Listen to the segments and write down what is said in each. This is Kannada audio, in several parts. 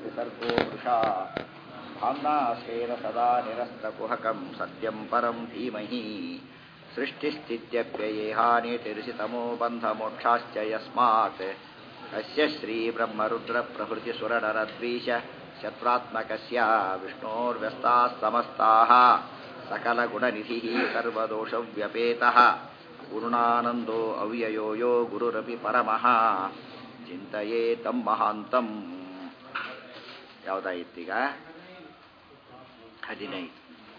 विसर्गो वृषा भाम्नाश्रेण सदा निरस्तकुहकं सत्यं परं धीमहि सृष्टिस्थित्यप्ययेहानितिर्षितमो बन्धमोक्षाश्च यस्मात् अस्य श्रीब्रह्मरुद्रप्रभृतिसुरनरद्वीष शत्रुत्मकस्य विष्णोर्व्यस्ताः समस्ताः सकलगुणनिधिः सर्वदोषव्यपेतः गुरुणानन्दो ಅವ್ಯಯೋ ಯೋ ಗುರುರಪಿ ಪರಮಃ ಚಿಂತೆಯೇ ತಂ ಮಹಾಂತಂ ಯಾವುದಾಗಿತ್ತೀಗ ಹದಿನೈದು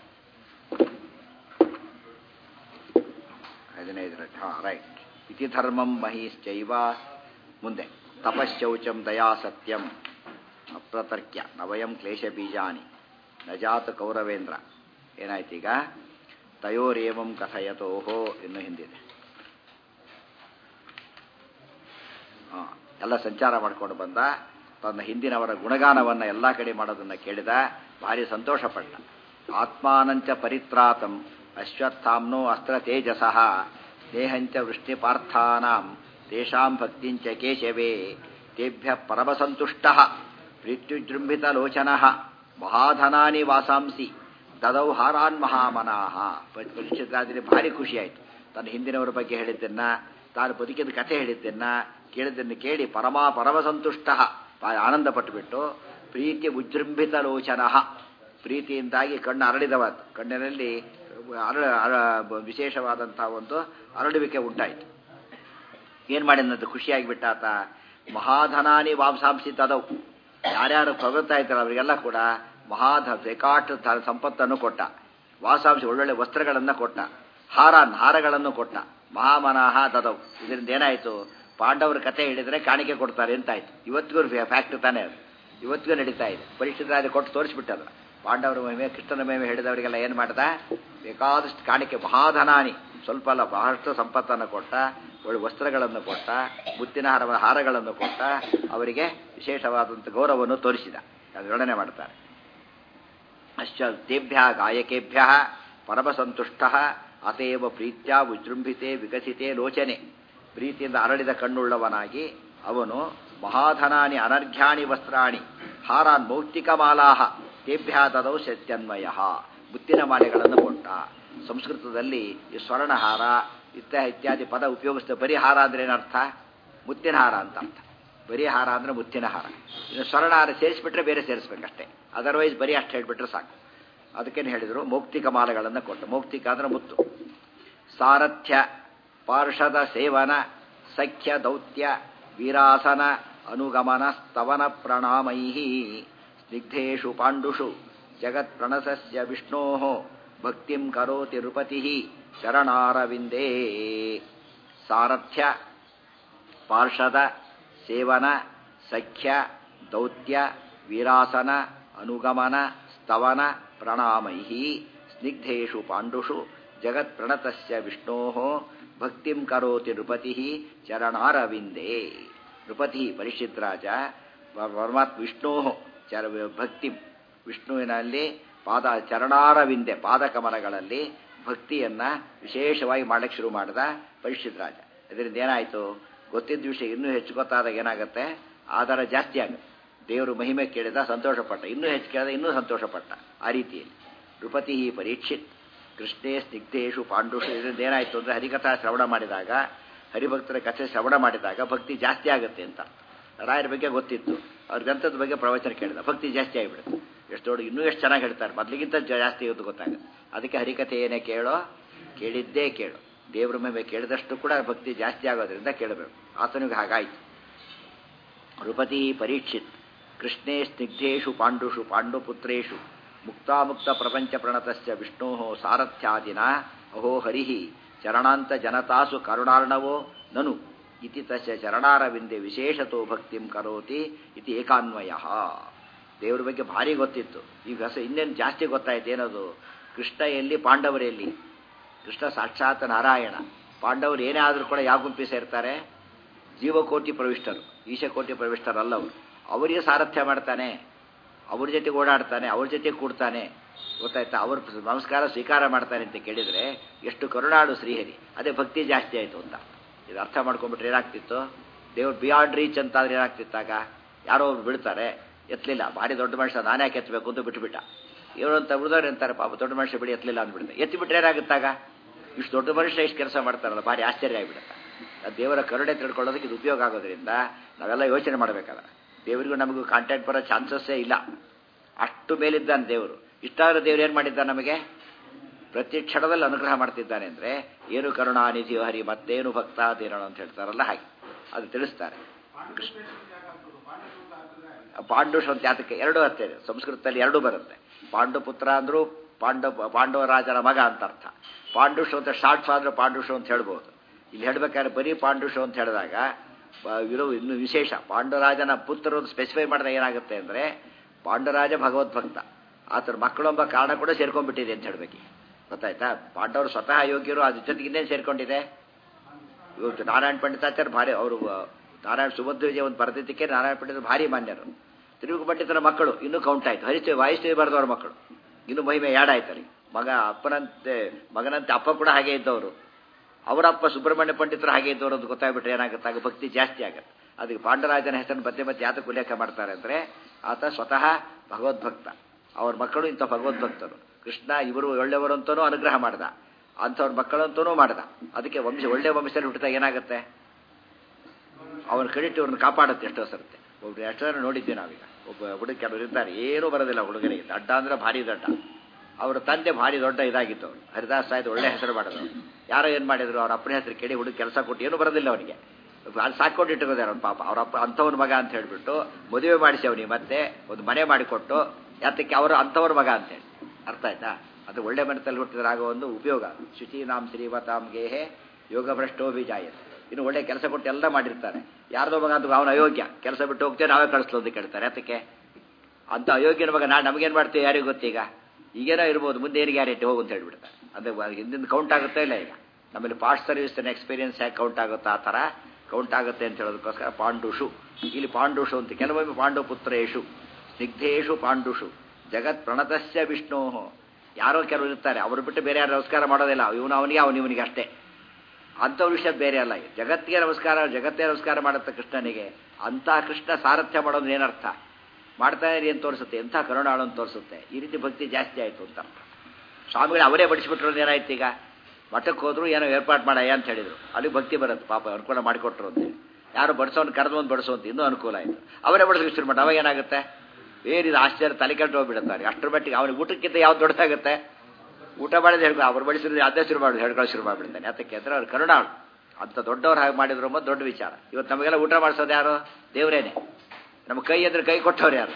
ಹದಿನೈದರ ಹಾಂ ರೈಟ್ ಇತಿ ಧರ್ಮಂ ಮಹಿಶ್ಚೈವ ಮುಂದೆ ತಪಶ್ಚೌಚಂ ದಯಾ ಸತ್ಯಂ ಅಪ್ರತರ್ಕ್ಯ ನವಯಂ ಕ್ಲೇಶ ಬೀಜಾನಿ ನಜಾತ ಕೌರವೇಂದ್ರ ಏನಾಯ್ತೀಗ ತಯೋರೇವಂ ಕಥಯತೋಹೋ ಇನ್ನು ಹಿಂದಿದೆ ಹಾಂ ಎಲ್ಲ ಸಂಚಾರ ಮಾಡ್ಕೊಂಡು ಬಂದ ತನ್ನ ಹಿಂದಿನವರ ಗುಣಗಾನವನ್ನು ಎಲ್ಲ ಕಡೆ ಮಾಡೋದನ್ನು ಕೇಳಿದ ಭಾರಿ ಸಂತೋಷಪಟ್ಟ ಆತ್ಮಾನಂಚ ಪರಿತ್ರಾತಂ ಅಶ್ವತ್ಥಾಮ್ನೋ ಅಸ್ತ್ರ ತೇಜಸಃ ಸ್ನೇಹಂಚ ವೃಷ್ಟಿಪಾರ್ಥಾನಾಂ ತೇಷಾಂ ಭಕ್ತಿಂಚ ಕೇಶವೇ ತೇಭ್ಯ ಪರಮಸಂತುಷ್ಟ ಪ್ರೀತ್ಯುಜೃಂಭಿತಲೋಚನಃ ಮಹಾಧನಾನಿ ವಾಸಾಂಸಿ ದದೌ ಹಾರಾನ್ ಮಹಾಮನಾಹ ಪರೀಕ್ಷಿತರಾದರೆ ಭಾರಿ ಖುಷಿಯಾಯಿತು ತನ್ನ ಹಿಂದಿನವರ ಬಗ್ಗೆ ಹೇಳಿದ್ದನ್ನ ತಾನು ಬದುಕಿದ ಕಥೆ ಹೇಳಿದ್ದನ್ನ ಕೇಳಿದ್ದನ್ನು ಕೇಳಿ ಪರಮಾ ಪರಮ ಸಂತುಷ್ಟ ಆನಂದ ಪಟ್ಟುಬಿಟ್ಟು ಪ್ರೀತಿ ಉಜೃಂಭಿತ ಲೋಚನ ಪ್ರೀತಿಯಿಂದಾಗಿ ಕಣ್ಣು ಅರಳಿದವ ಕಣ್ಣಿನಲ್ಲಿ ಅರಳ ವಿಶೇಷವಾದಂತಹ ಒಂದು ಅರಳುವಿಕೆ ಉಂಟಾಯಿತು ಏನು ಮಾಡಿದಂತ ಖುಷಿಯಾಗಿಬಿಟ್ಟ ಆತ ಮಹಾಧನಾನಿ ವಾಂಸಾಂಸಿ ತದವು ಯಾರ್ಯಾರು ಹೊಗಳ್ತಾ ಇದ್ದಾರೆ ಅವರಿಗೆಲ್ಲ ಕೂಡ ಮಹಾಧ ಬೇಕಾಟ್ ಸಂಪತ್ತನ್ನು ಕೊಟ್ಟ ವಾಸಾಂಶ ಒಳ್ಳೊಳ್ಳೆ ವಸ್ತ್ರಗಳನ್ನು ಕೊಟ್ಟ ಹಾರಾನ್ ಹಾರಗಳನ್ನು ಕೊಟ್ಟ ಮಹಾಮನಾಹ ದದವು ಇದರಿಂದ ಏನಾಯಿತು ಪಾಂಡವರ ಕಥೆ ಹೇಳಿದರೆ ಕಾಣಿಕೆ ಕೊಡ್ತಾರೆ ಅಂತಾಯ್ತು ಇವತ್ತಿಗೂ ಫ್ಯಾಕ್ಟ್ ತಾನೇ ಅದು ಇವತ್ತಿಗೂ ನಡೀತಾ ಇದೆ ಪರೀಕ್ಷಿತರಾದ ಕೊಟ್ಟು ತೋರಿಸ್ಬಿಟ್ಟದ್ರ ಪಾಂಡವರ ಮಹಿಮೆ ಕೃಷ್ಣನ ಮಹಿಮೆ ಹೇಳಿದವರಿಗೆಲ್ಲ ಏನು ಮಾಡ್ದ ಬೇಕಾದಷ್ಟು ಕಾಣಿಕೆ ಮಹಾಧನಾನಿ ಸ್ವಲ್ಪ ಅಲ್ಲ ಬಹಳಷ್ಟು ಸಂಪತ್ತನ್ನು ಕೊಟ್ಟ ಒಳ್ಳೆ ವಸ್ತ್ರಗಳನ್ನು ಕೊಟ್ಟ ಮುತ್ತಿನ ಹಾರ ಹಾರಗಳನ್ನು ಕೊಟ್ಟ ಅವರಿಗೆ ವಿಶೇಷವಾದಂಥ ಗೌರವವನ್ನು ತೋರಿಸಿದ ಅದು ವರ್ಣನೆ ಮಾಡ್ತಾರೆ ಅಶ್ಚ ತೇಭ್ಯ ಗಾಯಕೇಭ್ಯ ಪರಮಸಂತುಷ್ಟ ಅತೇವ ಪ್ರೀತ್ಯ ವಿಜೃಂಭಿತೆ ವಿಕಸಿತೆ ಲೋಚನೆ ಪ್ರೀತಿಯಿಂದ ಅರಳಿದ ಕಣ್ಣುಳ್ಳವನಾಗಿ ಅವನು ಮಹಾಧನಾನಿ ಅನರ್ಘ್ಯಾಣಿ ವಸ್ತ್ರಾಣಿ ಹಾರಾನ್ ಮೌಕ್ತಿಕ ಮಾಲಾಹ ತೇಭ್ಯ ದದೌ ಸತ್ಯನ್ವಯ ಮುತ್ತಿನ ಮಾಲೆಗಳನ್ನು ಕೊಟ್ಟ ಸಂಸ್ಕೃತದಲ್ಲಿ ಈ ಸ್ವರ್ಣಹಾರ ಇತ್ತ ಇತ್ಯಾದಿ ಪದ ಉಪಯೋಗಿಸ್ತೇವೆ ಬರೀ ಹಾರ ಅಂದ್ರೆ ಏನರ್ಥ ಮುತ್ತಿನ ಹಾರ ಅಂತ ಅರ್ಥ ಬರೀ ಹಾರ ಅಂದ್ರೆ ಮುತ್ತಿನ ಹಾರ ಇನ್ನು ಸ್ವರ್ಣಹಾರ ಸೇರಿಸ್ಬಿಟ್ರೆ ಬೇರೆ ಸೇರಿಸ್ಬೇಕಷ್ಟೇ ಅದರ್ವೈಸ್ ಬರೀ ಅಷ್ಟು ಹೇಳ್ಬಿಟ್ರೆ ಸಾಕು ಅದಕ್ಕೇನು ಹೇಳಿದರು ಮೌಕ್ತಿಕ ಮಾಲೆಗಳನ್ನು ಕೊಟ್ಟು ಮೌಕ್ತಿಕ ಅಂದ್ರೆ ಮುತ್ತು ಸಾರಥ್ಯ ಪಾರ್ಷದ ಸೇವನ ಸಖ್ಯ ದೌತ್ಯ ವೀರಾಸನ ಅನುಗಮನ ಸ್ತವನ ಪ್ರಣಾಮೈ ಸ್ನಿಗ್ಧೇಶು ಪಾಂಡುಷು ಜಗತ್ ಪ್ರಣಸಸ್ಯ ವಿಷ್ಣೋ ಭಕ್ತಿಂ ಕರೋತಿ ನೃಪತಿ ಚರಣಾರವಿಂದೇ ಸಾರಥ್ಯ ಪಾರ್ಷದ ಸೇವನ ಸಖ್ಯ ದೌತ್ಯ ವೀರಾಸನ ಅನುಗಮನ ಸ್ತವನ ಪ್ರಣಾಮೈ ಸ್ನಿಗ್ಧೇಶು ಪಾಂಡುಷು ಜಗತ್ ಪ್ರಣತಸ್ಯ ವಿಷ್ಣೋ ಭಕ್ತಿಂ ಕರೋತಿ ನೃಪತಿ ಚರಣಾರವಿಂದೇ ನೃಪತಿ ಪರಿಷಿದ್ರಾಜ ಪರಮಾತ್ಮ ವಿಷ್ಣೋ ಚರ ಭಕ್ತಿ ವಿಷ್ಣುವಿನಲ್ಲಿ ಪಾದ ಚರಣಾರವಿಂದೆ ಪಾದಕಮಲಗಳಲ್ಲಿ ಭಕ್ತಿಯನ್ನ ವಿಶೇಷವಾಗಿ ಮಾಡಕ್ಕೆ ಶುರು ಮಾಡಿದ ಪರಿಷಿದ್ರಾಜ ಇದರಿಂದ ಏನಾಯಿತು ಗೊತ್ತಿದ್ದ ವಿಷಯ ಇನ್ನೂ ಹೆಚ್ಚು ಗೊತ್ತಾದಾಗ ಏನಾಗುತ್ತೆ ಆಧಾರ ಜಾಸ್ತಿ ಆಗುತ್ತೆ ದೇವರು ಮಹಿಮೆ ಕೇಳಿದ ಸಂತೋಷಪಟ್ಟ ಇನ್ನೂ ಹೆಚ್ಚು ಕೇಳಿದ ಇನ್ನೂ ಸಂತೋಷಪಟ್ಟ ಆ ರೀತಿಯಲ್ಲಿ ನೃಪತಿ ಪರೀಕ್ಷಿತ್ ಕೃಷ್ಣೇ ಸ್ನಿಗ್ಧೇಶು ಪಾಂಡುಷು ಇದರಿಂದ ಏನಾಯಿತು ಅಂದರೆ ಹರಿಕಥಾ ಶ್ರವಣ ಮಾಡಿದಾಗ ಹರಿಭಕ್ತರ ಕಥೆ ಶ್ರವಣ ಮಾಡಿದಾಗ ಭಕ್ತಿ ಜಾಸ್ತಿ ಆಗುತ್ತೆ ಅಂತ ರಾಯರ ಬಗ್ಗೆ ಗೊತ್ತಿತ್ತು ಅವ್ರ ಗ್ರಂಥದ ಬಗ್ಗೆ ಪ್ರವಚನ ಕೇಳಿದ ಭಕ್ತಿ ಜಾಸ್ತಿ ಆಗಿಬಿಡುತ್ತೆ ಎಷ್ಟು ದೊಡ್ಡ ಇನ್ನೂ ಎಷ್ಟು ಚೆನ್ನಾಗಿ ಹೇಳ್ತಾರೆ ಮೊದಲಿಗಿಂತ ಜಾಸ್ತಿ ಇರೋದು ಗೊತ್ತಾಗುತ್ತೆ ಅದಕ್ಕೆ ಹರಿಕಥೆ ಏನೇ ಕೇಳೋ ಕೇಳಿದ್ದೇ ಕೇಳು ದೇವ್ರ ಮೇಲೆ ಕೇಳಿದಷ್ಟು ಕೂಡ ಭಕ್ತಿ ಜಾಸ್ತಿ ಆಗೋದ್ರಿಂದ ಕೇಳಬೇಕು ಆತನಿಗೆ ಹಾಗಾಯಿತು ನೃಪತಿ ಪರೀಕ್ಷಿತ್ ಕೃಷ್ಣೇ ಸ್ನಿಗ್ಧೇಶು ಪಾಂಡುಷು ಪಾಂಡುಪುತ್ರೇಶು ಮುಕ್ತಾಮುಕ್ತ ಪ್ರಪಂಚ ಪ್ರಣತಸ್ಯ ವಿಷ್ಣೋ ಸಾರಥ್ಯಾದಿನ ಅಹೋ ಹರಿ ಚರಣಾಂತ ಜನತಾಸು ಕರುಣಾರ್ಣವೋ ನನು ಇತಿ ತಸ್ಯ ಚರಣಾರವಿಂದೆ ವಿಶೇಷತೋ ಭಕ್ತಿಂ ಕರೋತಿ ಇತಿ ಏಕಾನ್ವಯ ದೇವ್ರ ಬಗ್ಗೆ ಭಾರಿ ಗೊತ್ತಿತ್ತು ಈಗ ಹೊಸ ಇನ್ನೇನು ಜಾಸ್ತಿ ಗೊತ್ತಾಯ್ತು ಏನದು ಕೃಷ್ಣ ಎಲ್ಲಿ ಪಾಂಡವರು ಎಲ್ಲಿ ಕೃಷ್ಣ ಸಾಕ್ಷಾತ್ ನಾರಾಯಣ ಪಾಂಡವರು ಏನೇ ಆದರೂ ಕೂಡ ಯಾವ ಗುಂಪಿ ಸೇರ್ತಾರೆ ಜೀವಕೋಟಿ ಪ್ರವಿಷ್ಟರು ಈಶಕೋಟಿ ಪ್ರವಿಷ್ಟರಲ್ಲ ಅವರು ಅವರಿಗೆ ಸಾರಥ್ಯ ಮಾಡ್ತಾನೆ ಅವ್ರ ಜೊತೆ ಓಡಾಡ್ತಾನೆ ಅವ್ರ ಜೊತೆ ಕೂಡ್ತಾನೆ ಗೊತ್ತಾಯ್ತಾ ಅವ್ರ ನಮಸ್ಕಾರ ಸ್ವೀಕಾರ ಮಾಡ್ತಾನೆ ಅಂತ ಕೇಳಿದರೆ ಎಷ್ಟು ಕರುಣಾಡು ಶ್ರೀಹರಿ ಅದೇ ಭಕ್ತಿ ಜಾಸ್ತಿ ಆಯಿತು ಅಂತ ಇದು ಅರ್ಥ ಮಾಡ್ಕೊಂಡ್ಬಿಟ್ರೆ ಏನಾಗ್ತಿತ್ತು ದೇವ್ರು ಬಿಯಾಂಡ್ ರೀಚ್ ಅಂತ ಆದ್ರೆ ಏನಾಗ್ತಿತ್ತಾಗ ಯಾರೋ ಒಬ್ರು ಬಿಡ್ತಾರೆ ಎತ್ತಲಿಲ್ಲ ಭಾರಿ ದೊಡ್ಡ ಮನುಷ್ಯ ನಾನೇ ಯಾಕೆ ಎತ್ತಬೇಕು ಅಂತ ಬಿಟ್ಬಿಟ್ಟ ಇವರು ಅಂತ ಉಳಿದವ್ರು ಅಂತಾರೆ ಪಾಪ ದೊಡ್ಡ ಮನುಷ್ಯ ಬಿಡಿ ಎತ್ತಲಿಲ್ಲ ಅಂದ್ಬಿಡುತ್ತೆ ಎತ್ತಿ ಬಿಟ್ರೆ ಏನಾಗುತ್ತಾಗ ಇಷ್ಟು ದೊಡ್ಡ ಮನುಷ್ಯ ಇಷ್ಟು ಕೆಲಸ ಮಾಡ್ತಾರಲ್ಲ ಭಾರಿ ಆಶ್ಚರ್ಯ ಆಗಿಬಿಡುತ್ತೆ ಅದು ದೇವರ ಕರುಣೆ ತಿಳ್ಕೊಳ್ಳೋದಕ್ಕೆ ಇದು ಉಪಯೋಗ ಆಗೋದ್ರಿಂದ ನಾವೆಲ್ಲ ಯೋಚನೆ ಮಾಡಬೇಕಲ್ಲ ದೇವರಿಗೂ ನಮಗೂ ಕಾಂಟ್ಯಾಕ್ಟ್ ಬರೋ ಚಾನ್ಸಸ್ಸೇ ಇಲ್ಲ ಅಷ್ಟು ಮೇಲಿದ್ದಾನೆ ದೇವರು ಇಷ್ಟಾದ್ರೂ ದೇವ್ರು ಏನು ಮಾಡಿದ್ದಾನೆ ನಮಗೆ ಪ್ರತಿ ಕ್ಷಣದಲ್ಲಿ ಅನುಗ್ರಹ ಮಾಡ್ತಿದ್ದಾನೆ ಅಂದರೆ ಏನು ಕರುಣಾನಿಧಿ ಹರಿ ಮತ್ತೇನು ಭಕ್ತಾಧೀರಣ ಅಂತ ಹೇಳ್ತಾರಲ್ಲ ಹಾಗೆ ಅದು ತಿಳಿಸ್ತಾರೆ ಕೃಷ್ಣ ಪಾಂಡುಷ ಅಂತ ಯಾತಕ್ಕೆ ಎರಡು ಅರ್ಥ ಇದೆ ಸಂಸ್ಕೃತದಲ್ಲಿ ಎರಡು ಬರುತ್ತೆ ಪಾಂಡುಪುತ್ರ ಅಂದ್ರು ಪಾಂಡ ಪಾಂಡವ ರಾಜರ ಮಗ ಅಂತ ಅರ್ಥ ಪಾಂಡುಷ ಅಂತ ಶಾರ್ಟ್ಸ್ ಆದ್ರೆ ಪಾಂಡುಷ ಅಂತ ಹೇಳ್ಬೋದು ಇಲ್ಲಿ ಹೇಳ್ಬೇಕಾದ್ರೆ ಬರೀ ಪಾಂಡುಷ ಅಂತ ಹೇಳಿದಾಗ ಇರೋ ಇನ್ನು ವಿಶೇಷ ಪಾಂಡುರಾಜನ ಪುತ್ರರು ಸ್ಪೆಸಿಫೈ ಮಾಡಿದಾಗ ಏನಾಗುತ್ತೆ ಅಂದರೆ ಪಾಂಡುರಾಜ ಭಗವದ್ಭಕ್ತ ಆತರ ಮಕ್ಕಳೆಂಬ ಕಾರಣ ಕೂಡ ಸೇರ್ಕೊಂಡ್ಬಿಟ್ಟಿದೆ ಅಂತ ಹೇಳ್ಬೇಕು ಗೊತ್ತಾಯ್ತಾ ಪಾಂಡವರು ಸ್ವತಃ ಯೋಗ್ಯರು ಅದ್ರ ಜೊತೆಗೆ ಇನ್ನೇನು ಸೇರ್ಕೊಂಡಿದೆ ಇವತ್ತು ನಾರಾಯಣ ಪಂಡಿತಾಚಾರ್ಯ ಭಾರಿ ಅವರು ನಾರಾಯಣ ಸುಭದ್ರ ವಿಜಯ ಒಂದು ಬರೆದಿದ್ದಕ್ಕೆ ನಾರಾಯಣ ಪಂಡಿತರು ಭಾರಿ ಮಾನ್ಯರು ತಿರುಗು ಪಂಡಿತರ ಮಕ್ಕಳು ಇನ್ನೂ ಕೌಂಟ್ ಆಯ್ತು ಹರಿಶ್ರೀ ವಾಯುಶ್ರೀ ಬರೆದವ್ರ ಮಕ್ಕಳು ಇನ್ನು ಮಹಿಮೆ ಆಯ್ತಲ್ಲಿ ಮಗ ಅಪ್ಪನಂತೆ ಮಗನಂತೆ ಅಪ್ಪ ಕೂಡ ಹಾಗೆ ಇದ್ದವರು ಅವರಪ್ಪ ಸುಬ್ರಹ್ಮಣ್ಯ ಪಂಡಿತರು ಹಾಗೆ ಇದ್ದವರು ಅಂತ ಗೊತ್ತಾಗ್ಬಿಟ್ರೆ ಏನಾಗುತ್ತೆ ಆಗ ಭಕ್ತಿ ಜಾಸ್ತಿ ಆಗುತ್ತೆ ಅದಕ್ಕೆ ಪಾಂಡರಾಜನ ಹೆಸರನ್ನು ಮತ್ತೆ ಮತ್ತೆ ಯಾತಕ್ಕೆ ಉಲ್ಲೇಖ ಮಾಡ್ತಾರೆ ಅಂದರೆ ಆತ ಸ್ವತಃ ಭಗವದ್ಭಕ್ತ ಅವ್ರ ಮಕ್ಕಳು ಇಂಥ ಭಗವದ್ಭಕ್ತರು ಕೃಷ್ಣ ಇವರು ಒಳ್ಳೆಯವರು ಅಂತನೂ ಅನುಗ್ರಹ ಮಾಡ್ದ ಅಂಥವ್ರ ಮಕ್ಕಳಂತನೂ ಮಾಡ್ದ ಅದಕ್ಕೆ ವಂಶ ಒಳ್ಳೆ ವಂಶದಲ್ಲಿ ಹುಟ್ಟಿದಾಗ ಏನಾಗುತ್ತೆ ಅವನ ಕ್ರೆಡಿಟ್ ಇವ್ರನ್ನ ಕಾಪಾಡುತ್ತೆ ಎಷ್ಟೋ ಸರುತ್ತೆ ಒಬ್ಬ ಎಷ್ಟೋ ಜನ ನೋಡಿದ್ದೆ ನಾವೀಗ ಒಬ್ಬ ಹುಡುಗ ಕೆಲವರು ಇರ್ತಾರೆ ಏನೂ ಬರೋದಿಲ್ಲ ಹುಡುಗನಿಗೆ ದಡ್ಡ ಅಂದ್ರೆ ಭಾರಿ ದಡ್ಡ ಅವರ ತಂದೆ ಭಾರಿ ದೊಡ್ಡ ಇದಾಗಿತ್ತು ಅವನು ಹರಿದಾಸ್ ಸಾಯ್ದು ಒಳ್ಳೆ ಹೆಸರು ಮಾಡಿದ್ರು ಯಾರೋ ಏನು ಮಾಡಿದ್ರು ಅವ್ರ ಅಪ್ಪನ ಹೆಸರು ಕೇಳಿ ಹುಡುಗ ಕೆಲಸ ಕೊಟ್ಟು ಏನೂ ಬರೋದಿಲ್ಲ ಅವನಿಗೆ ಅದು ಸಾಕೊಂಡು ಇಟ್ಟಿರೋದಾರ ಅವ್ನ ಪಾಪ ಅವ್ರ ಅಪ್ಪ ಅಂಥವ್ನ ಮಗ ಅಂತ ಹೇಳ್ಬಿಟ್ಟು ಮದುವೆ ಮಾಡಿಸಿ ಅವನಿಗೆ ಮತ್ತೆ ಒಂದು ಮನೆ ಮಾಡಿಕೊಟ್ಟು ಯಾತಕ್ಕೆ ಅವರು ಅಂಥವ್ರ ಮಗ ಅಂತೇಳಿ ಅರ್ಥ ಆಯ್ತಾ ಅದು ಒಳ್ಳೆ ಮನದಲ್ಲಿ ಹುಟ್ಟಿದ್ರೆ ಆಗೋ ಒಂದು ಉಪಯೋಗ ಶುಚೀನಾಂ ಶ್ರೀವತಾಂ ಗೇಹೆ ಯೋಗ ಭ್ರಷ್ಟೋ ಬೀಜಾಯತ್ ಇನ್ನು ಒಳ್ಳೆ ಕೆಲಸ ಕೊಟ್ಟು ಎಲ್ಲ ಮಾಡಿರ್ತಾರೆ ಯಾರ್ದೋ ಮಗ ಅಂತ ಅವನ ಅಯೋಗ್ಯ ಕೆಲಸ ಬಿಟ್ಟು ಹೋಗ್ತೇವೆ ನಾವೇ ಕಳಿಸ್ಲು ಅಂತ ಕೇಳ್ತಾರೆ ಅದಕ್ಕೆ ಅಂತ ಅಯೋಗ್ಯನ ಮಗ ನಾ ನಮಗೇನು ಮಾಡ್ತೀವಿ ಯಾರಿಗೂ ಗೊತ್ತೀಗ ಈಗೇನೋ ಇರ್ಬೋದು ಮುಂದೆ ಏನಿಗೆ ಗ್ಯಾರಂಟಿ ಹೋಗು ಅಂತ ಹೇಳ್ಬಿಡ್ತಾರೆ ಅಂದರೆ ಹಿಂದಿನ ಕೌಂಟ್ ಆಗುತ್ತಾ ಇಲ್ಲ ಈಗ ನಮ್ಮಲ್ಲಿ ಪಾಸ್ಟ್ ಸರ್ವಿಸ್ ಎಕ್ಸ್ಪೀರಿಯನ್ಸ್ ಹೇಗೆ ಕೌಂಟ್ ಆಗುತ್ತಾ ಆ ಥರ ಕೌಂಟ್ ಆಗುತ್ತೆ ಅಂತ ಹೇಳೋದಕ್ಕೋಸ್ಕರ ಪಾಂಡುಷು ಇಲ್ಲಿ ಪಾಂಡುಷು ಅಂತ ಕೆಲವೊಮ್ಮೆ ಪಾಂಡು ಪುತ್ರೇಶು ಸ್ನಿಗ್ಧೇಶು ಪಾಂಡುಷು ಜಗತ್ ಪ್ರಣತಸ್ಯ ವಿಷ್ಣು ಯಾರೋ ಕೆಲವರು ಇರ್ತಾರೆ ಅವರು ಬಿಟ್ಟು ಬೇರೆ ಯಾರು ನಮಸ್ಕಾರ ಮಾಡೋದಿಲ್ಲ ಇವನು ಅವನಿಗೆ ಅವನು ಇವನಿಗೆ ಅಷ್ಟೇ ಅಂಥವ್ರ ವಿಷಯ ಬೇರೆ ಅಲ್ಲ ಜಗತ್ತಿಗೆ ನಮಸ್ಕಾರ ಜಗತ್ತೇ ನಮಸ್ಕಾರ ಮಾಡುತ್ತೆ ಕೃಷ್ಣನಿಗೆ ಅಂಥ ಕೃಷ್ಣ ಸಾರಥ್ಯ ಮಾಡೋದು ಏನರ್ಥ ಮಾಡ್ತಾ ಇರಿ ಅಂತ ತೋರಿಸುತ್ತೆ ಎಂಥ ಕರುಣಾಳು ಅಂತ ತೋರಿಸುತ್ತೆ ಈ ರೀತಿ ಭಕ್ತಿ ಜಾಸ್ತಿ ಆಯಿತು ಅಂತ ಸ್ವಾಮಿಗಳು ಅವರೇ ಬಡಿಸ್ಬಿಟ್ರೋದು ಏನಾಯ್ತು ಈಗ ಮಠಕ್ಕೆ ಹೋದ್ರು ಏನೋ ಏರ್ಪಾಡು ಮಾಡಯ್ಯ ಅಂತ ಹೇಳಿದ್ರು ಅಲ್ಲಿ ಭಕ್ತಿ ಬರುತ್ತೆ ಪಾಪ ಅನುಕೂಲ ಮಾಡಿಕೊಟ್ರು ಅಂತೇಳಿ ಯಾರು ಬಡಿಸೋನು ಕರೆದು ಒಂದು ಬಡಿಸೋ ಅಂತ ಇನ್ನೂ ಅನುಕೂಲ ಆಯಿತು ಅವರೇ ಬಡಿಸೋಕೆ ಶುರು ಮಾಡಿ ಅವಾಗ ಏನಾಗುತ್ತೆ ಏನಿದು ಆಶ್ಚರ್ಯ ತಲೆ ಕೆಟ್ಟು ಹೋಗ್ಬಿಡುತ್ತಾರೆ ಅಷ್ಟರ ಮಟ್ಟಿಗೆ ಅವನಿಗೆ ಊಟಕ್ಕಿಂತ ಯಾವ್ದು ದೊಡ್ಡದಾಗುತ್ತೆ ಊಟ ಮಾಡಿದ್ರೆ ಹೇಳ್ಕೊ ಅವ್ರು ಬಡಿಸಿದ್ರೆ ಅದೇ ಶುರು ಮಾಡಿ ಹೇಳ್ಕೊಳ್ಳೋ ಶುರು ಮಾಡಿಬಿಡ್ತಾನೆ ಅದಕ್ಕೆ ಅಂದ್ರೆ ಅವ್ರು ಕರುಣಾಳು ಅಂತ ದೊಡ್ಡವ್ರು ಹಾಗೆ ಮಾಡಿದ್ರು ಎಂಬ ದೊಡ್ಡ ವಿಚಾರ ಇವತ್ತು ನಮಗೆಲ್ಲ ಊಟ ಮಾಡಿಸೋದು ಯಾರು ದೇವರೇನೆ ನಮ್ಮ ಕೈ ಎದ್ರೆ ಕೈ ಕೊಟ್ಟವ್ರು ಯಾರು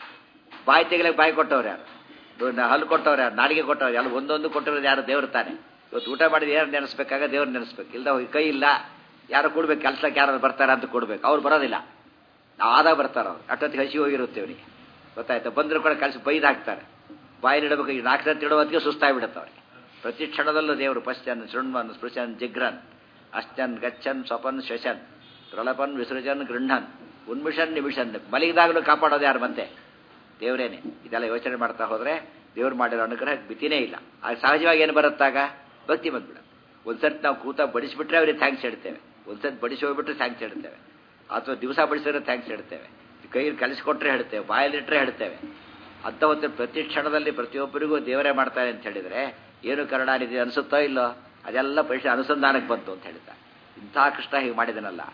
ಬಾಯಿ ತೆಗಿಲಿಕ್ಕೆ ಬಾಯಿ ಕೊಟ್ಟವ್ರು ಯಾರು ಹಲ್ಲು ಕೊಟ್ಟವ್ರು ಯಾರು ನಾಡಿಗೆ ಕೊಟ್ಟವ್ರು ಎಲ್ಲ ಒಂದೊಂದು ಕೊಟ್ಟಿರೋದು ಯಾರು ದೇವ್ರು ತಾನೆ ಇವತ್ತು ಊಟ ಮಾಡಿದ್ರೆ ಯಾರು ನೆನೆಸ್ಬೇಕಾಗ ದೇವ್ರು ನೆನೆಸ್ಬೇಕು ಇಲ್ದ ಕೈ ಇಲ್ಲ ಯಾರು ಕೊಡ್ಬೇಕು ಕೆಲಸಕ್ಕೆ ಯಾರು ಬರ್ತಾರೆ ಅಂತ ಕೊಡ್ಬೇಕು ಅವ್ರು ಬರೋದಿಲ್ಲ ಆದಾಗ ಬರ್ತಾರೆ ಅವ್ರು ಅಷ್ಟೊತ್ತಿಗೆ ಹಸಿ ಹೋಗಿರುತ್ತೆ ಅವನಿಗೆ ಗೊತ್ತಾಯ್ತಾ ಬಂದರೂ ಕೂಡ ಕಳಿಸಿ ಬೈದು ಹಾಕ್ತಾರೆ ಬಾಯಲ್ಲಿ ಇಡಬೇಕು ಈ ನಾಲ್ಕು ಸತಿ ಇಡುವತ್ತಿಗೆ ಸುಸ್ತಾಗ್ಬಿಡುತ್ತೆ ಅವ್ರಿಗೆ ಪ್ರತಿ ಕ್ಷಣದಲ್ಲೂ ದೇವರು ಪಶ್ಚನ್ ಶೃಣ್ವನ್ ಸ್ಪೃಶನ್ ಜಿಗ್ರನ್ ಅಶ್ಚನ್ ಗಚ್ಚನ್ ಸ್ವಪನ್ ಶಶನ್ ಪ್ರಲಪನ್ ವಿಸೃಜನ್ ಗೃಹನ್ ಉನ್ಮಿಷನ್ ನಿಮಿಷನ್ ಮಲಗಿದಾಗಲೂ ಕಾಪಾಡೋದು ಯಾರು ಮತ್ತೆ ದೇವರೇನೆ ಇದೆಲ್ಲ ಯೋಚನೆ ಮಾಡ್ತಾ ಹೋದ್ರೆ ದೇವ್ರು ಮಾಡಿರೋ ಅನುಗ್ರಹ ಬಿತಿನೇ ಇಲ್ಲ ಆಗ ಸಹಜವಾಗಿ ಏನು ಬರುತ್ತಾಗ ಭಕ್ತಿ ಬಂದ್ಬಿಡ ಒಂದ್ಸರ್ತಿ ನಾವು ಕೂತ ಬಡಿಸ್ಬಿಟ್ರೆ ಅವ್ರಿಗೆ ಥ್ಯಾಂಕ್ಸ್ ಹೇಳ್ತೇವೆ ಒಂದ್ಸರ್ತಿ ಬಡಿಸಿ ಹೋಗ್ಬಿಟ್ರೆ ಥ್ಯಾಂಕ್ಸ್ ಹೇಳ್ತೇವೆ ಅಥವಾ ದಿವಸ ಬಡಿಸಿದ್ರೆ ಥ್ಯಾಂಕ್ಸ್ ಹೇಳ್ತೇವೆ ಕೈಯಲ್ಲಿ ಕಲಿಸ್ಕೊಟ್ರೆ ಹೇಳ್ತೇವೆ ಬಾಯಲ್ಲಿಟ್ರೆ ಹೇಳ್ತೇವೆ ಅಂತ ಒಂದು ಪ್ರತಿ ಕ್ಷಣದಲ್ಲಿ ಪ್ರತಿಯೊಬ್ಬರಿಗೂ ದೇವರೇ ಮಾಡ್ತಾರೆ ಅಂತ ಹೇಳಿದರೆ ಏನು ಕರುಣಾನಿಧಿ ಅನಿಸುತ್ತೋ ಇಲ್ಲೋ ಅದೆಲ್ಲ ಪರೀಕ್ಷೆ ಅನುಸಂಧಾನಕ್ಕೆ ಬಂತು ಅಂತ ಹೇಳಿದ್ದ ಇಂಥ ಕೃಷ್ಣ ಹೀಗೆ ಮಾಡಿದನಲ್ಲ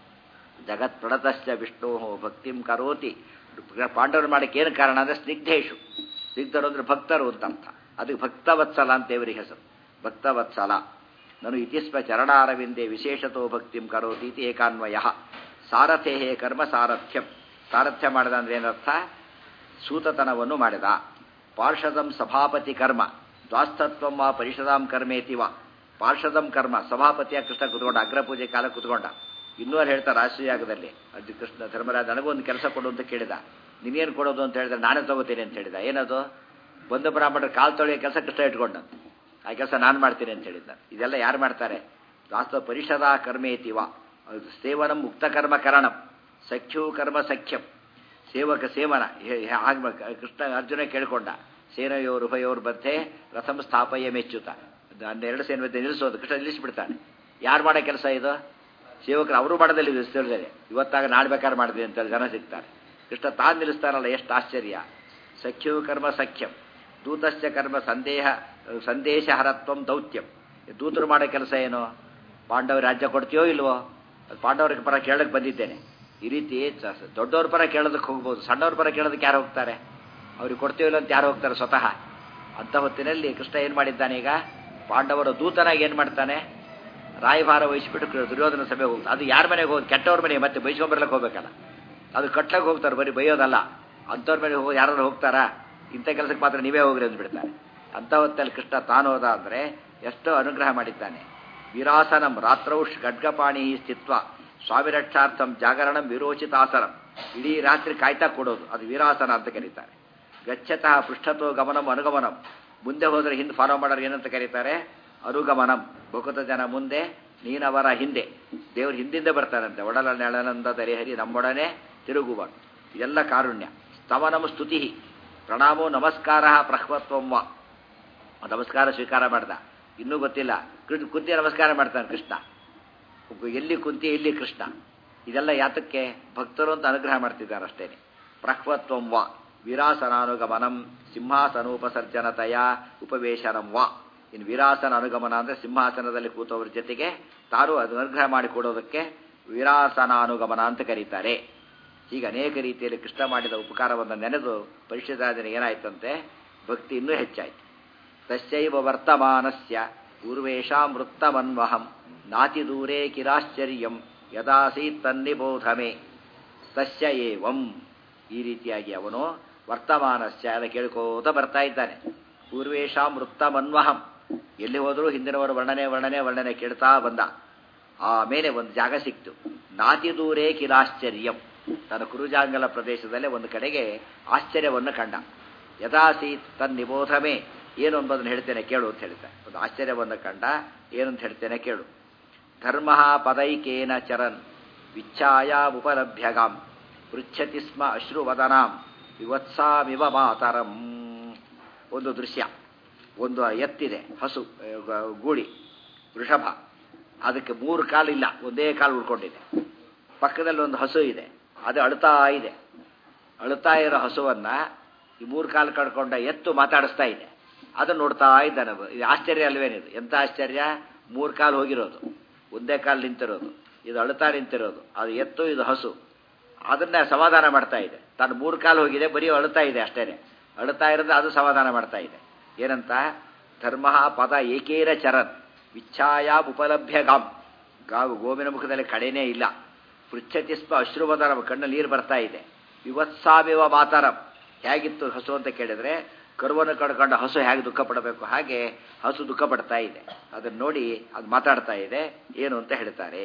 ಜಗತ್ ಪ್ರಣತಶ್ಚ ವಿಷ್ಣು ಭಕ್ತಿಂ ಕರೋತಿ ಪಾಂಡವರು ಮಾಡಕ್ಕೆ ಏನು ಕಾರಣ ಅಂದರೆ ಸ್ನಿಗ್ಧೇಶು ಸ್ನಿಗ್ಧರು ಅಂದರೆ ಭಕ್ತರು ಅಂತ ಅರ್ಥ ಅದಕ್ಕೆ ಭಕ್ತವತ್ಸಲ ಅಂತ ದೇವರಿಗೆ ಹೆಸರು ಭಕ್ತವತ್ಸಲ ನಾನು ಇತಿಸ್ಮ ಚರಣಾರವಿಂದೇ ವಿಶೇಷತೋ ಭಕ್ತಿಂ ಕರೋತಿ ಇತಿ ಏಕಾನ್ವಯ ಸಾರಥೇ ಕರ್ಮ ಸಾರಥ್ಯಂ ಸಾರಥ್ಯ ಮಾಡಿದ ಅಂದ್ರೆ ಏನರ್ಥ ಸೂತತನವನ್ನು ಮಾಡಿದ ಪಾರ್ಷದಂ ಸಭಾಪತಿ ಕರ್ಮ ದ್ವಾಸ್ತತ್ವಂ ವಾ ಪರಿಷದಾಂ ಕರ್ಮೇತಿ ವಾ ಪಾರ್ಷದಂ ಕರ್ಮ ಸಭಾಪತಿಯ ಕೃಷ್ಣ ಕುತ್ಕೊಂಡ ಅಗ್ರಪೂಜೆ ಕಾಲ ಕುತ್ಕೊಂಡ ಇನ್ನೂ ಅಲ್ಲಿ ಹೇಳ್ತಾರೆ ರಾಷ್ಟ್ರೀಯಾಗದಲ್ಲಿ ಅದು ಕೃಷ್ಣ ಧರ್ಮರಾಜ ನನಗೊಂದು ಕೆಲಸ ಕೊಡು ಅಂತ ಕೇಳಿದ ನೀನೇನು ಕೊಡೋದು ಅಂತ ಹೇಳಿದ್ರೆ ನಾನೇ ತಗೋತೀನಿ ಅಂತ ಹೇಳಿದ ಏನದು ಬಂಧು ಬ್ರಾಹ್ಮಣರ ಕಾಲು ತೊಳೆಯೋ ಕೆಲಸ ಕೃಷ್ಣ ಇಟ್ಕೊಂಡಂತೆ ಆ ಕೆಲಸ ನಾನು ಮಾಡ್ತೀನಿ ಅಂತ ಹೇಳಿದ್ದ ಇದೆಲ್ಲ ಯಾರು ಮಾಡ್ತಾರೆ ವಾಸ್ತವ ಪರಿಷದ ಕರ್ಮೇತಿವ ಸೇವನಂ ಮುಕ್ತ ಕರ್ಮ ಕರಣಂ ಸಖ್ಯೂ ಕರ್ಮ ಸಖ್ಯಂ ಸೇವಕ ಸೇವನ ಹಾಗೆ ಕೃಷ್ಣ ಅರ್ಜುನ ಕೇಳಿಕೊಂಡ ಸೇನೆಯೋರು ಉಭಯೋರು ಬತ್ತೆ ರಥಂ ಸ್ಥಾಪಯ ಮೆಚ್ಚುತ ಹನ್ನೆರಡು ಸೇನೆ ಮಧ್ಯೆ ನಿಲ್ಲಿಸೋದು ಕೃಷ್ಣ ನಿಲ್ಲಿಸಿಬಿಡ್ತಾನೆ ಯಾರು ಮಾಡೋ ಕೆಲಸ ಇದು ಸೇವಕರು ಅವರು ಮಾಡೋದಿಲ್ಲ ವಿಸ್ತರಣೆ ಇವತ್ತಾಗ ನಾಡ್ಬೇಕಾದ್ರೆ ಮಾಡಿದೆ ಅಂತ ಜನ ಸಿಗ್ತಾರೆ ಕೃಷ್ಣ ತಾನು ನಿಲ್ಲಿಸ್ತಾನಲ್ಲ ಎಷ್ಟು ಆಶ್ಚರ್ಯ ಸಖ್ಯೋ ಕರ್ಮ ಸಖ್ಯಂ ದೂತಸ್ಯ ಕರ್ಮ ಸಂದೇಹ ಸಂದೇಶ ಹರತ್ವಂ ದೌತ್ಯಂ ದೂತರು ಮಾಡೋ ಕೆಲಸ ಏನು ಪಾಂಡವ ರಾಜ್ಯ ಕೊಡ್ತೀಯೋ ಇಲ್ವೋ ಅದು ಪಾಂಡವರ ಪರ ಕೇಳಕ್ಕೆ ಬಂದಿದ್ದೇನೆ ಈ ರೀತಿ ಸ- ದೊಡ್ಡವ್ರ ಪರ ಕೇಳೋದಕ್ಕೆ ಹೋಗ್ಬೋದು ಸಣ್ಣವ್ರ ಪರ ಕೇಳೋದಕ್ಕೆ ಯಾರು ಹೋಗ್ತಾರೆ ಅವ್ರಿಗೆ ಕೊಡ್ತೀವೋ ಇಲ್ಲ ಅಂತ ಯಾರು ಹೋಗ್ತಾರೆ ಸ್ವತಃ ಅಂಥ ಹೊತ್ತಿನಲ್ಲಿ ಕೃಷ್ಣ ಏನು ಮಾಡಿದ್ದಾನೆ ಈಗ ಪಾಂಡವರ ದೂತನಾಗಿ ಏನು ಮಾಡ್ತಾನೆ ರಾಯಭಾರ ವಹಿಸ್ಬಿಟ್ಟು ದುರ್ಯೋಧನ ಸಭೆಗೆ ಹೋಗ್ತಾರೆ ಅದು ಯಾರ ಮನೆಗೆ ಹೋಗಿ ಕೆಟ್ಟವ್ರ ಮನೆಗೆ ಮತ್ತೆ ಬೈಸ್ಕೊಂಬರ್ಲಕ್ಕೆ ಹೋಗ್ಬೇಕಲ್ಲ ಅದು ಕಟ್ಲಕ್ಕೆ ಹೋಗ್ತಾರೆ ಬರೀ ಬೈಯೋದಲ್ಲ ಅಂಥವ್ರ ಮನೆಗೆ ಹೋಗಿ ಯಾರು ಹೋಗ್ತಾರಾ ಇಂಥ ಕೆಲಸಕ್ಕೆ ಮಾತ್ರ ನೀವೇ ಹೋಗ್ರಿ ಅಂದ್ಬಿಡ್ತಾರೆ ಅಂಥ ಹೊತ್ತಲ್ಲಿ ಕೃಷ್ಣ ತಾನು ಹೋದ ಅಂದರೆ ಎಷ್ಟೋ ಅನುಗ್ರಹ ಮಾಡಿದ್ದಾನೆ ವಿರಾಸನಂ ರಾತ್ರೌಷ್ ಖಡ್ಗಪಾಣಿ ಸ್ಥಿತ್ವ ಸ್ವಾಮಿರಕ್ಷಾರ್ಥಂ ಜಾಗರಣಂ ವಿರೋಚಿತಾಸನಂ ಇಡೀ ರಾತ್ರಿ ಕಾಯ್ತಾ ಕೊಡೋದು ಅದು ವೀರಾಸನ ಅಂತ ಕರೀತಾರೆ ಗಚ್ಚತಃ ಪೃಷ್ಠತೋ ಗಮನಂ ಅನುಗಮನಂ ಮುಂದೆ ಹೋದರೆ ಹಿಂದೆ ಫಾಲೋ ಮಾಡೋರು ಏನಂತ ಕರೀತಾರೆ ಅನುಗಮನಂ ಬಹುತ ಜನ ಮುಂದೆ ನೀನವರ ಹಿಂದೆ ದೇವ್ರ ಹಿಂದಿಂದ ಬರ್ತಾರಂತೆ ಒಡಲ ನೆಳನಂದ ಹರಿ ನಮ್ಮೊಡನೆ ತಿರುಗುವ ಇದೆಲ್ಲ ಕಾರುಣ್ಯ ಸ್ತವನಂ ಸ್ತುತಿ ಪ್ರಣಾಮೋ ನಮಸ್ಕಾರ ಪ್ರಹ್ವತ್ವಂ ವಾ ನಮಸ್ಕಾರ ಸ್ವೀಕಾರ ಮಾಡ್ದ ಇನ್ನೂ ಗೊತ್ತಿಲ್ಲ ಕೃಷ್ಣ ಕುಂತಿ ನಮಸ್ಕಾರ ಮಾಡ್ತಾನೆ ಕೃಷ್ಣ ಎಲ್ಲಿ ಕುಂತಿ ಎಲ್ಲಿ ಕೃಷ್ಣ ಇದೆಲ್ಲ ಯಾತಕ್ಕೆ ಭಕ್ತರು ಅಂತ ಅನುಗ್ರಹ ಮಾಡ್ತಿದ್ದಾರೆ ಅಷ್ಟೇನೆ ಪ್ರಹ್ವತ್ವಂ ವಾ ವಿರಾಸನಾನುಗಮನಂ ಸಿಂಹಾಸನೋಪಸರ್ಜನತೆಯ ಉಪವೇಶನಂ ವಾ ಇನ್ನು ವಿರಾಸನ ಅನುಗಮನ ಅಂದರೆ ಸಿಂಹಾಸನದಲ್ಲಿ ಕೂತವ್ರ ಜೊತೆಗೆ ತಾನು ಅದು ಅನುಗ್ರಹ ಮಾಡಿಕೊಡೋದಕ್ಕೆ ವಿರಾಸನಾನುಗಮನ ಅಂತ ಕರೀತಾರೆ ಹೀಗೆ ಅನೇಕ ರೀತಿಯಲ್ಲಿ ಕೃಷ್ಣ ಮಾಡಿದ ಉಪಕಾರವನ್ನು ನೆನೆದು ಪರಿಷದಾದಿನ ಏನಾಯ್ತಂತೆ ಭಕ್ತಿ ಇನ್ನೂ ಹೆಚ್ಚಾಯಿತು ತಸ್ಯೈವ ವರ್ತಮಾನಸ್ಯ ಪೂರ್ವೇಶಾಂ ವೃತ್ತಮನ್ವಹಂ ನಾತಿ ದೂರೇ ಕಿರಾಶ್ಚರ್ಯಂ ಯದಾಸೀತ್ ತನ್ನಿಬೋಧಮೆ ತಸ್ಯ ಏವಂ ಈ ರೀತಿಯಾಗಿ ಅವನು ವರ್ತಮಾನಸ್ಯ ಅದ ಕೇಳ್ಕೋತ ಬರ್ತಾ ಇದ್ದಾನೆ ಪೂರ್ವೇಶಾಂ ವೃತ್ತಮನ್ವಹಂ ಎಲ್ಲಿ ಹೋದರೂ ಹಿಂದಿನವರು ವರ್ಣನೆ ವರ್ಣನೆ ವರ್ಣನೆ ಕೇಳ್ತಾ ಬಂದ ಆಮೇಲೆ ಒಂದು ಜಾಗ ಸಿಕ್ತು ನಾತಿ ದೂರೇ ಕಿರಾಶ್ಚರ್ಯಂ ತನ್ನ ಕುರುಜಾಂಗಲ ಪ್ರದೇಶದಲ್ಲೇ ಒಂದು ಕಡೆಗೆ ಆಶ್ಚರ್ಯವನ್ನು ಕಂಡ ಯಥಾಸೀತ್ ತನ್ನಿಬೋಧಮೇ ಏನು ಎಂಬುದನ್ನು ಹೇಳ್ತೇನೆ ಕೇಳು ಅಂತ ಹೇಳ್ತಾನೆ ಒಂದು ಆಶ್ಚರ್ಯವನ್ನು ಕಂಡ ಏನು ಅಂತ ಹೇಳ್ತೇನೆ ಕೇಳು ಧರ್ಮ ಪದೈಕೇನ ಚರನ್ ವಿಚ್ಛಾಯ ಉಪಲಭ್ಯಗಾಂ ಪೃಚ್ಛತಿ ಸ್ಮ ಅಶ್ರುವದನಾಂ ವಿವತ್ಸಾಮಿವ ಮಾತರಂ ಒಂದು ದೃಶ್ಯ ಒಂದು ಎತ್ತಿದೆ ಹಸು ಆ, ಗ- ಗೂಳಿ ವೃಷಭ ಅದಕ್ಕೆ ಮೂರು ಕಾಲು ಇಲ್ಲ ಒಂದೇ ಕಾಲು ಉಳ್ಕೊಂಡಿದೆ ಪಕ್ಕದಲ್ಲಿ ಒಂದು ಹಸು ಇದೆ ಅದು ಅಳ್ತಾ ಇದೆ ಅಳ್ತಾ ಇರೋ ಹಸುವನ್ನ ಈ ಮೂರು ಕಾಲು ಕಡ್ಕೊಂಡ ಎತ್ತು ಮಾತಾಡಿಸ್ತಾ ಇದೆ ಅದನ್ನು ನೋಡ್ತಾ ಇದ್ದಾನೆ ಅದು. ಇದು ಆಶ್ಚರ್ಯ ಅಲ್ವೇನಿದು ಎಂಥ ಆಶ್ಚರ್ಯ ಮೂರು ಕಾಲು ಹೋಗಿರೋದು ಒಂದೇ ಕಾಲು ನಿಂತಿರೋದು ಇದು ಅಳ್ತಾ ನಿಂತಿರೋದು ಅದು ಎತ್ತು ಇದು ಹಸು ಅದನ್ನ ಸಮಾಧಾನ ಮಾಡ್ತಾ ಇದೆ ತಾನು ಮೂರು ಕಾಲು ಹೋಗಿದೆ ಬರೀ ಅಳ್ತಾ ಇದೆ ಅಷ್ಟೇನೆ ಅಳ್ತಾ ಇರೋದು ಅದು ಸಮಾಧಾನ ಮಾಡ್ತಾ ಇದೆ ಏನಂತ ಧರ್ಮ ಪದ ಏಕೇರ ಚರನ್ ವಿಚ್ಛಾಯ ಉಪಲಭ್ಯ ಗಾಮ್ ಗಾವು ಗೋವಿನ ಮುಖದಲ್ಲಿ ಕಡೆನೇ ಇಲ್ಲ ಪೃಚ್ಛತಿ ಸ್ಪ ಅಶ್ರುವದರ ಕಣ್ಣಲ್ಲಿ ನೀರು ಬರ್ತಾ ಇದೆ ವಿವತ್ಸಾಮಿವ ಮಾತರಂ ಹೇಗಿತ್ತು ಹಸು ಅಂತ ಕೇಳಿದ್ರೆ ಕರುವನ್ನು ಕಡ್ಕೊಂಡ ಹಸು ಹೇಗೆ ದುಃಖ ಪಡಬೇಕು ಹಾಗೆ ಹಸು ದುಃಖ ಪಡ್ತಾ ಇದೆ ಅದನ್ನ ನೋಡಿ ಅದು ಮಾತಾಡ್ತಾ ಇದೆ ಏನು ಅಂತ ಹೇಳ್ತಾರೆ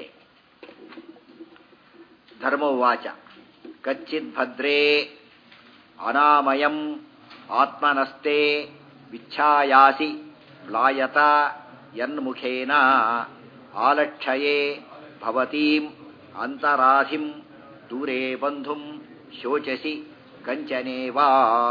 ಧರ್ಮವಾಚ ಕಚ್ಚಿದ್ ಭದ್ರೇ ಅನಾಮಯಂ ಆತ್ಮನಸ್ತೆ ವಿಚ್ಛಾಯಾಸಿ ಮ್ಲಾಯತ ಯನ್ಮುಖೇನ ಆಲಕ್ಷಯೇ ಭವತೀಂ ಅಂತರಾಧಿಂ ದೂರೇ ಬಂಧುಂ ಶೋಚಸಿ ಕಂಚನೇವಾ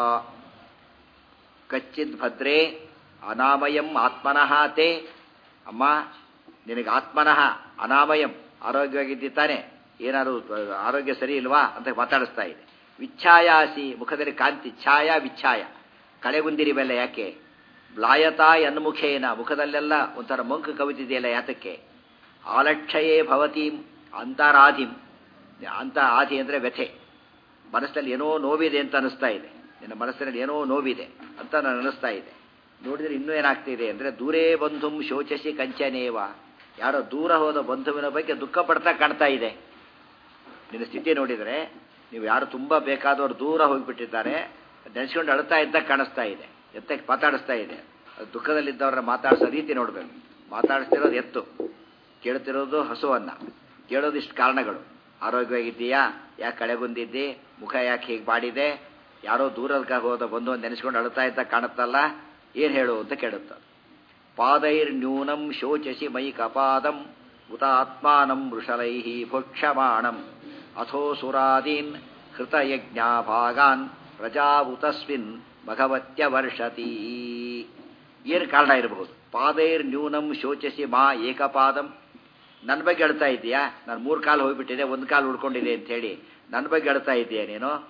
ಕಚ್ಚಿದ್ ಭದ್ರೇ ಅನಾಮಯಂ ಆತ್ಮನಃ ತೇ ಅಮ್ಮ ನಿನಗೆ ಆತ್ಮನಃ ಅನಾಮಯಂ ಆರೋಗ್ಯವಾಗಿದ್ದಿ ತಾನೆ ಏನಾದ್ರು ಆರೋಗ್ಯ ಸರಿ ಇಲ್ವಾ ಅಂತ ಮಾತಾಡಿಸ್ತಾ ಇದೆ ವಿಚ್ಛಾಯಾಸಿ ಮುಖದಲ್ಲಿ ಕಾಂತಿ ಛಾಯ ವಿಚ್ಛಾಯ ಕಳೆಗುಂದಿರಿ ಬೆಲ್ಲ ಯಾಕೆ ಬ್ಲಾಯತಾ ಎನ್ಮುಖೇನ ಮುಖದಲ್ಲೆಲ್ಲ ಒಂಥರ ಮಂಕು ಕವಿತಿದೆಯಲ್ಲ ಯಾತಕ್ಕೆ ಆಲಕ್ಷಯೇ ಭವತೀಂ ಅಂತರಾಧಿಂ ಅಂತ ಆಧಿ ಅಂದರೆ ವ್ಯಥೆ ಮನಸ್ಸಲ್ಲಿ ಏನೋ ನೋವಿದೆ ಅಂತ ಅನಿಸ್ತಾ ಇದೆ ನಿನ್ನ ಮನಸ್ಸಿನಲ್ಲಿ ಏನೋ ನೋವಿದೆ ಅಂತ ನಾನು ಅನಿಸ್ತಾ ಇದೆ ನೋಡಿದ್ರೆ ಇನ್ನೂ ಏನಾಗ್ತಿದೆ ಅಂದರೆ ದೂರೇ ಬಂಧುಂ ಶೋಚಸಿ ಕಂಚನೇವ ಯಾರೋ ದೂರ ಹೋದ ಬಂಧುವಿನ ಬಗ್ಗೆ ದುಃಖ ಪಡ್ತಾ ಕಾಣ್ತಾ ಇದೆ ನಿನ್ನ ಸ್ಥಿತಿ ನೋಡಿದರೆ ನೀವು ಯಾರು ತುಂಬ ಬೇಕಾದವರು ದೂರ ಹೋಗಿಬಿಟ್ಟಿದ್ದಾರೆ ನೆನೆಸ್ಕೊಂಡು ಅಳ್ತಾ ಇದ್ದಾಗ ಕಾಣಿಸ್ತಾ ಇದೆ ಎತ್ತಕ್ಕೆ ಮಾತಾಡಿಸ್ತಾ ಇದೆ ಅದು ದುಃಖದಲ್ಲಿದ್ದವ್ರನ್ನ ಮಾತಾಡಿಸೋ ರೀತಿ ನೋಡಬೇಕು ಮಾತಾಡಿಸ್ತಿರೋದು ಎತ್ತು ಕೇಳ್ತಿರೋದು ಹಸುವನ್ನ ಕೇಳೋದು ಇಷ್ಟು ಕಾರಣಗಳು ಆರೋಗ್ಯವಾಗಿದ್ದೀಯಾ ಯಾಕೆ ಕಳೆಗುಂದಿದ್ದಿ ಮುಖ ಯಾಕೆ ಹೀಗೆ ಬಾಡಿದೆ ಯಾರೋ ದೂರದ ಹೋದ ಬಂದು ನೆನೆಸ್ಕೊಂಡು ಅಳ್ತಾ ಇದ್ದಾಗ ಕಾಣುತ್ತಲ್ಲ ಏನು ಹೇಳು ಅಂತ ಕೇಳುತ್ತ ಪಾದೈರ್ನ್ಯೂನಂ ಶೋಚಸಿ ಮೈ ಕಪಾದಂ ಉತಾತ್ಮಾನಂ ವೃಷಲೈ ಭೋಕ್ಷಮಾಣಂ ಅಥೋ ಸುರಾದೀನ್ ಹೃತಯಜ್ಞಾಭಾಗಾನ್ ಪ್ರಜಾವುತಸ್ವಿನ್ ಭಗವತ್ಯ ವರ್ಷತಿ ಏನು ಕಾರಣ ಇರಬಹುದು ಪಾದೈರ್ ನ್ಯೂನಂ ಶೋಚಸಿ ಮಾ ಏಕಪಾದಂ ನನ್ನ ಬಗ್ಗೆ ಹೇಳ್ತಾ ಇದೆಯಾ ನಾನು ಮೂರು ಕಾಲು ಹೋಗ್ಬಿಟ್ಟಿದೆ ಒಂದು ಕಾಲು ಉಳ್ಕೊಂಡಿದೆ ಅಂತ ಹೇಳಿ ನನ್ನ ಬಗ್ಗೆ ಹೇಳ್ತಾ ಇದೆಯಾ ನೀನು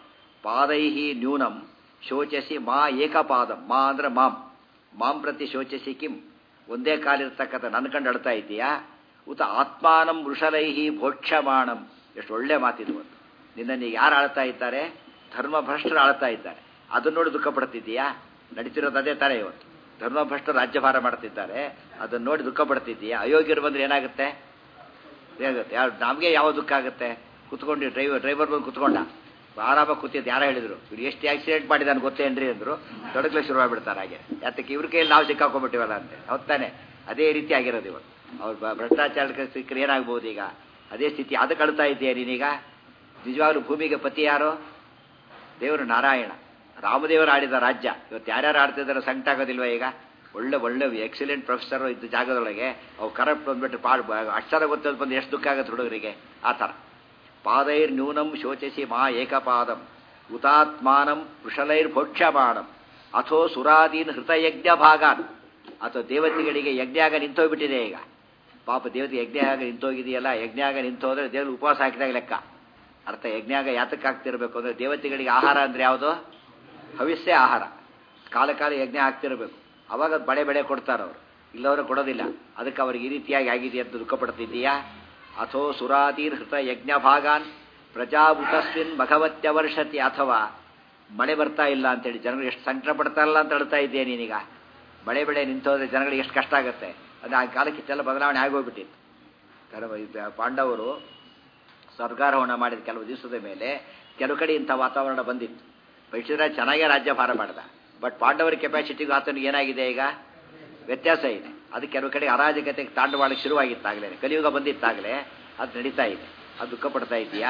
ಪಾದೈಹಿ ನ್ಯೂನಂ ಶೋಚಸಿ ಮಾ ಏಕಪಾದಂ ಮಾ ಅಂದ್ರೆ ಮಾಂ ಮಾಂ ಪ್ರತಿ ಶೋಚಸಿ ಕಿಂ ಒಂದೇ ಕಾಲಿರ್ತಕ್ಕಂಥ ನನ್ನ ಕಂಡು ಅಳ್ತಾ ಇದೆಯಾ ಉತ ಆತ್ಮಾನಂ ವೃಷಲೈಹಿ ಭೋಕ್ಷಮಾಣಂ ಎಷ್ಟು ಒಳ್ಳೆ ಮಾತಿದು ಒಂದು ನಿನ್ನನ್ನು ಯಾರು ಆಳ್ತಾ ಇದ್ದಾರೆ ಧರ್ಮಭ್ರಷ್ಟರು ಆಳ್ತಾ ಇದ್ದಾರೆ ಅದನ್ನ ನೋಡಿ ದುಃಖ ಪಡ್ತಿದ್ದೀಯಾ ನಡೀತಿರೋದು ಅದೇ ತರ ಇವತ್ತು ಧರ್ಮಭ್ರಷ್ಟರು ರಾಜ್ಯಭಾರ ಮಾಡ್ತಿದ್ದಾರೆ ಅದನ್ನ ನೋಡಿ ದುಃಖ ಪಡ್ತಿದ್ದೀಯಾ ಅಯೋಗ್ಯರು ಬಂದ್ರೆ ಏನಾಗುತ್ತೆ ಏನಾಗುತ್ತೆ ಯಾರು ನಮಗೆ ಯಾವ ದುಃಖ ಆಗುತ್ತೆ ಕುತ್ಕೊಂಡು ಡ್ರೈವರ್ ಡ್ರೈವರ್ ಬಂದು ಕುತ್ಕೊಂಡ ಆರಾಮಾಗಿ ಕೂತಿದ್ದು ಯಾರೋ ಹೇಳಿದ್ರು ಇವ್ರು ಎಷ್ಟು ಆಕ್ಸಿಡೆಂಟ್ ಮಾಡಿದಾನೆ ಗೊತ್ತೇನ್ರಿ ಅಂದ್ರು ತೊಡಗ್ಲೆ ಶುರು ಮಾಡ್ಬಿಡ್ತಾರೆ ಹಾಗೆ ಯಾತಕ್ಕೆ ಇವ್ರ ಕೈಯಲ್ಲಿ ನಾವು ಸಿಕ್ಕಾಕೊಂಡ್ಬಿಟ್ಟಿವಲ್ಲ ಅಂತೆ ಹೊತ್ತಾನೆ ಅದೇ ರೀತಿ ಆಗಿರೋದು ಇವತ್ತು ಅವ್ರು ಬ- ಭ್ರಷ್ಟಾಚಾರಕ್ಕೆ ಸಿಕ್ಕರೆ ಏನಾಗ್ಬೋದು ಈಗ ಅದೇ ಸ್ಥಿತಿ ಅದಕ್ಕೆ ಅಳ್ತಾ ಇದೆಯಾ ನೀನೀಗ ನಿಜವಾಗ್ಲೂ ಭೂಮಿಗೆ ಪತಿ ಯಾರು ದೇವರು ನಾರಾಯಣ ರಾಮದೇವರು ಆಡಿದ ರಾಜ್ಯ ಇವತ್ತು ಯಾರ್ಯಾರು ಆಡ್ತಿದ್ದಾರೆ ಸಂಕಟ ಆಗೋದಿಲ್ವ ಈಗ ಒಳ್ಳೆ ಒಳ್ಳೆ ಎಕ್ಸಲೆಂಟ್ ಪ್ರೊಫೆಸರ್ ಇದ್ದ ಜಾಗದೊಳಗೆ ಅವು ಕರಪ್ಟ್ ಬಂದ್ಬಿಟ್ಟು ಪಾಡ್ ಅಕ್ಷರ ಗೊತ್ತದ್ ಬಂದು ಎಷ್ಟು ದುಃಖ ಆಗುತ್ತೆ ಹುಡುಗರಿಗೆ ಆ ಥರ ಪಾದೈರ್ ನ್ಯೂನಂ ಶೋಚಿಸಿ ಮಾ ಏಕಪಾದಂ ಹುತಾತ್ಮಾನಂ ವೃಷಲೈರ್ ಭೋಕ್ಷ್ಯಮಾಣಂ ಅಥೋ ಸುರಾದೀನ್ ಹೃತಯಜ್ಞ ಭಾಗಾನ್ ಅಥವಾ ದೇವತೆಗಳಿಗೆ ಯಜ್ಞಾಗ ನಿಂತೋಗ್ಬಿಟ್ಟಿದೆ ಈಗ ಪಾಪ ದೇವತೆ ಯಜ್ಞಾಗ ನಿಂತೋಗಿದೆಯಲ್ಲ ಯಜ್ಞಾಗ ನಿಂತೋದ್ರೆ ದೇವರು ಉಪವಾಸ ಹಾಕಿದಾಗ ಲೆಕ್ಕ ಅರ್ಥ ಯಜ್ಞಾಗ ಯಾತಕ್ಕೆ ಆಗ್ತಿರ್ಬೇಕು ಅಂದ್ರೆ ದೇವತೆಗಳಿಗೆ ಆಹಾರ ಅಂದ್ರೆ ಯಾವುದು ಹವಿಸ್ಸೇ ಆಹಾರ ಕಾಲ ಕಾಲ ಯಜ್ಞ ಆಗ್ತಿರ್ಬೇಕು ಅವಾಗ ಅದ್ ಬಡೆ ಬೆಳೆ ಕೊಡ್ತಾರವ್ರು ಇಲ್ಲವರು ಕೊಡೋದಿಲ್ಲ ಅದಕ್ಕೆ ಅವ್ರಿಗೆ ಈ ರೀತಿಯಾಗಿ ಆಗಿದೆ ಅಂತ ದುಃಖ ಪಡ್ತಿದ್ದೀಯಾ ಅಥೋ ಸುರಾದೀರ್ ಹೃತ ಯಜ್ಞ ಭಾಗಾನ್ ಪ್ರಜಾಭುತಸ್ವಿನ್ ಭಗವತ್ಯ ವರ್ಷತಿ ಅಥವಾ ಮಳೆ ಬರ್ತಾ ಇಲ್ಲ ಅಂತೇಳಿ ಜನಗಳು ಎಷ್ಟು ಸಂಕಟ ಪಡ್ತಾ ಇಲ್ಲ ಅಂತ ಹೇಳ್ತಾ ಇದ್ದೀಯ ನೀನೀಗ ಮಳೆ ಬೆಳೆ ನಿಂತೋದ್ರೆ ಜನಗಳಿಗೆ ಎಷ್ಟು ಕಷ್ಟ ಆಗುತ್ತೆ ಅದು ಆ ಕಾಲಕ್ಕೆ ಇಷ್ಟೆಲ್ಲ ಬದಲಾವಣೆ ಆಗೋಗ್ಬಿಟ್ಟಿತ್ತು ಕೆಲವು ಇದು ಪಾಂಡವರು ಸ್ವರ್ಗಾರೋಹಣ ಮಾಡಿದ ಕೆಲವು ದಿವಸದ ಮೇಲೆ ಕೆಲವು ಕಡೆ ಇಂಥ ವಾತಾವರಣ ಬಂದಿತ್ತು ಪರೀಕ್ಷಿತ ಚೆನ್ನಾಗೇ ರಾಜ್ಯಭಾರ ಮಾಡ್ದ ಬಟ್ ಪಾಂಡವರ ಕೆಪಾಸಿಟಿಗೂ ಆತನಿಗೆ ಏನಾಗಿದೆ ಈಗ ವ್ಯತ್ಯಾಸ ಇದೆ ಅದು ಕೆಲವು ಕಡೆ ಅರಾಜಕತೆಗೆ ತಾಂಡವಾಳಕ್ಕೆ ಶುರುವಾಗಿತ್ತಾಗಲೇ ಕಲಿಯುಗ ಬಂದಿತ್ತಾಗಲೇ ಅದು ನಡೀತಾ ಇದೆ ಅದು ದುಃಖ ಪಡ್ತಾ ಇದೆಯಾ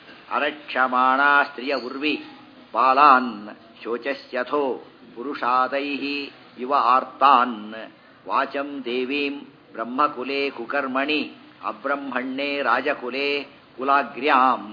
ಅರಕ್ಷಮಾಣ ಸ್ತ್ರೀಯ ಉರ್ವಿ ಬಾಲಾನ್ ಶೋಚಸ್ಯಥೋ ಪುರುಷಾದೈ ಇವ ಆರ್ತಾನ್ ವಾಚಂ ದೇವೀಂ ಬ್ರಹ್ಮಕುಲೆ ಕುಕರ್ಮಣಿ ಅಬ್ರಹ್ಮಣ್ಯೇ ರಾಜಕುಲೆ ಕುಲಾಗ್ರ್ಯಾಂ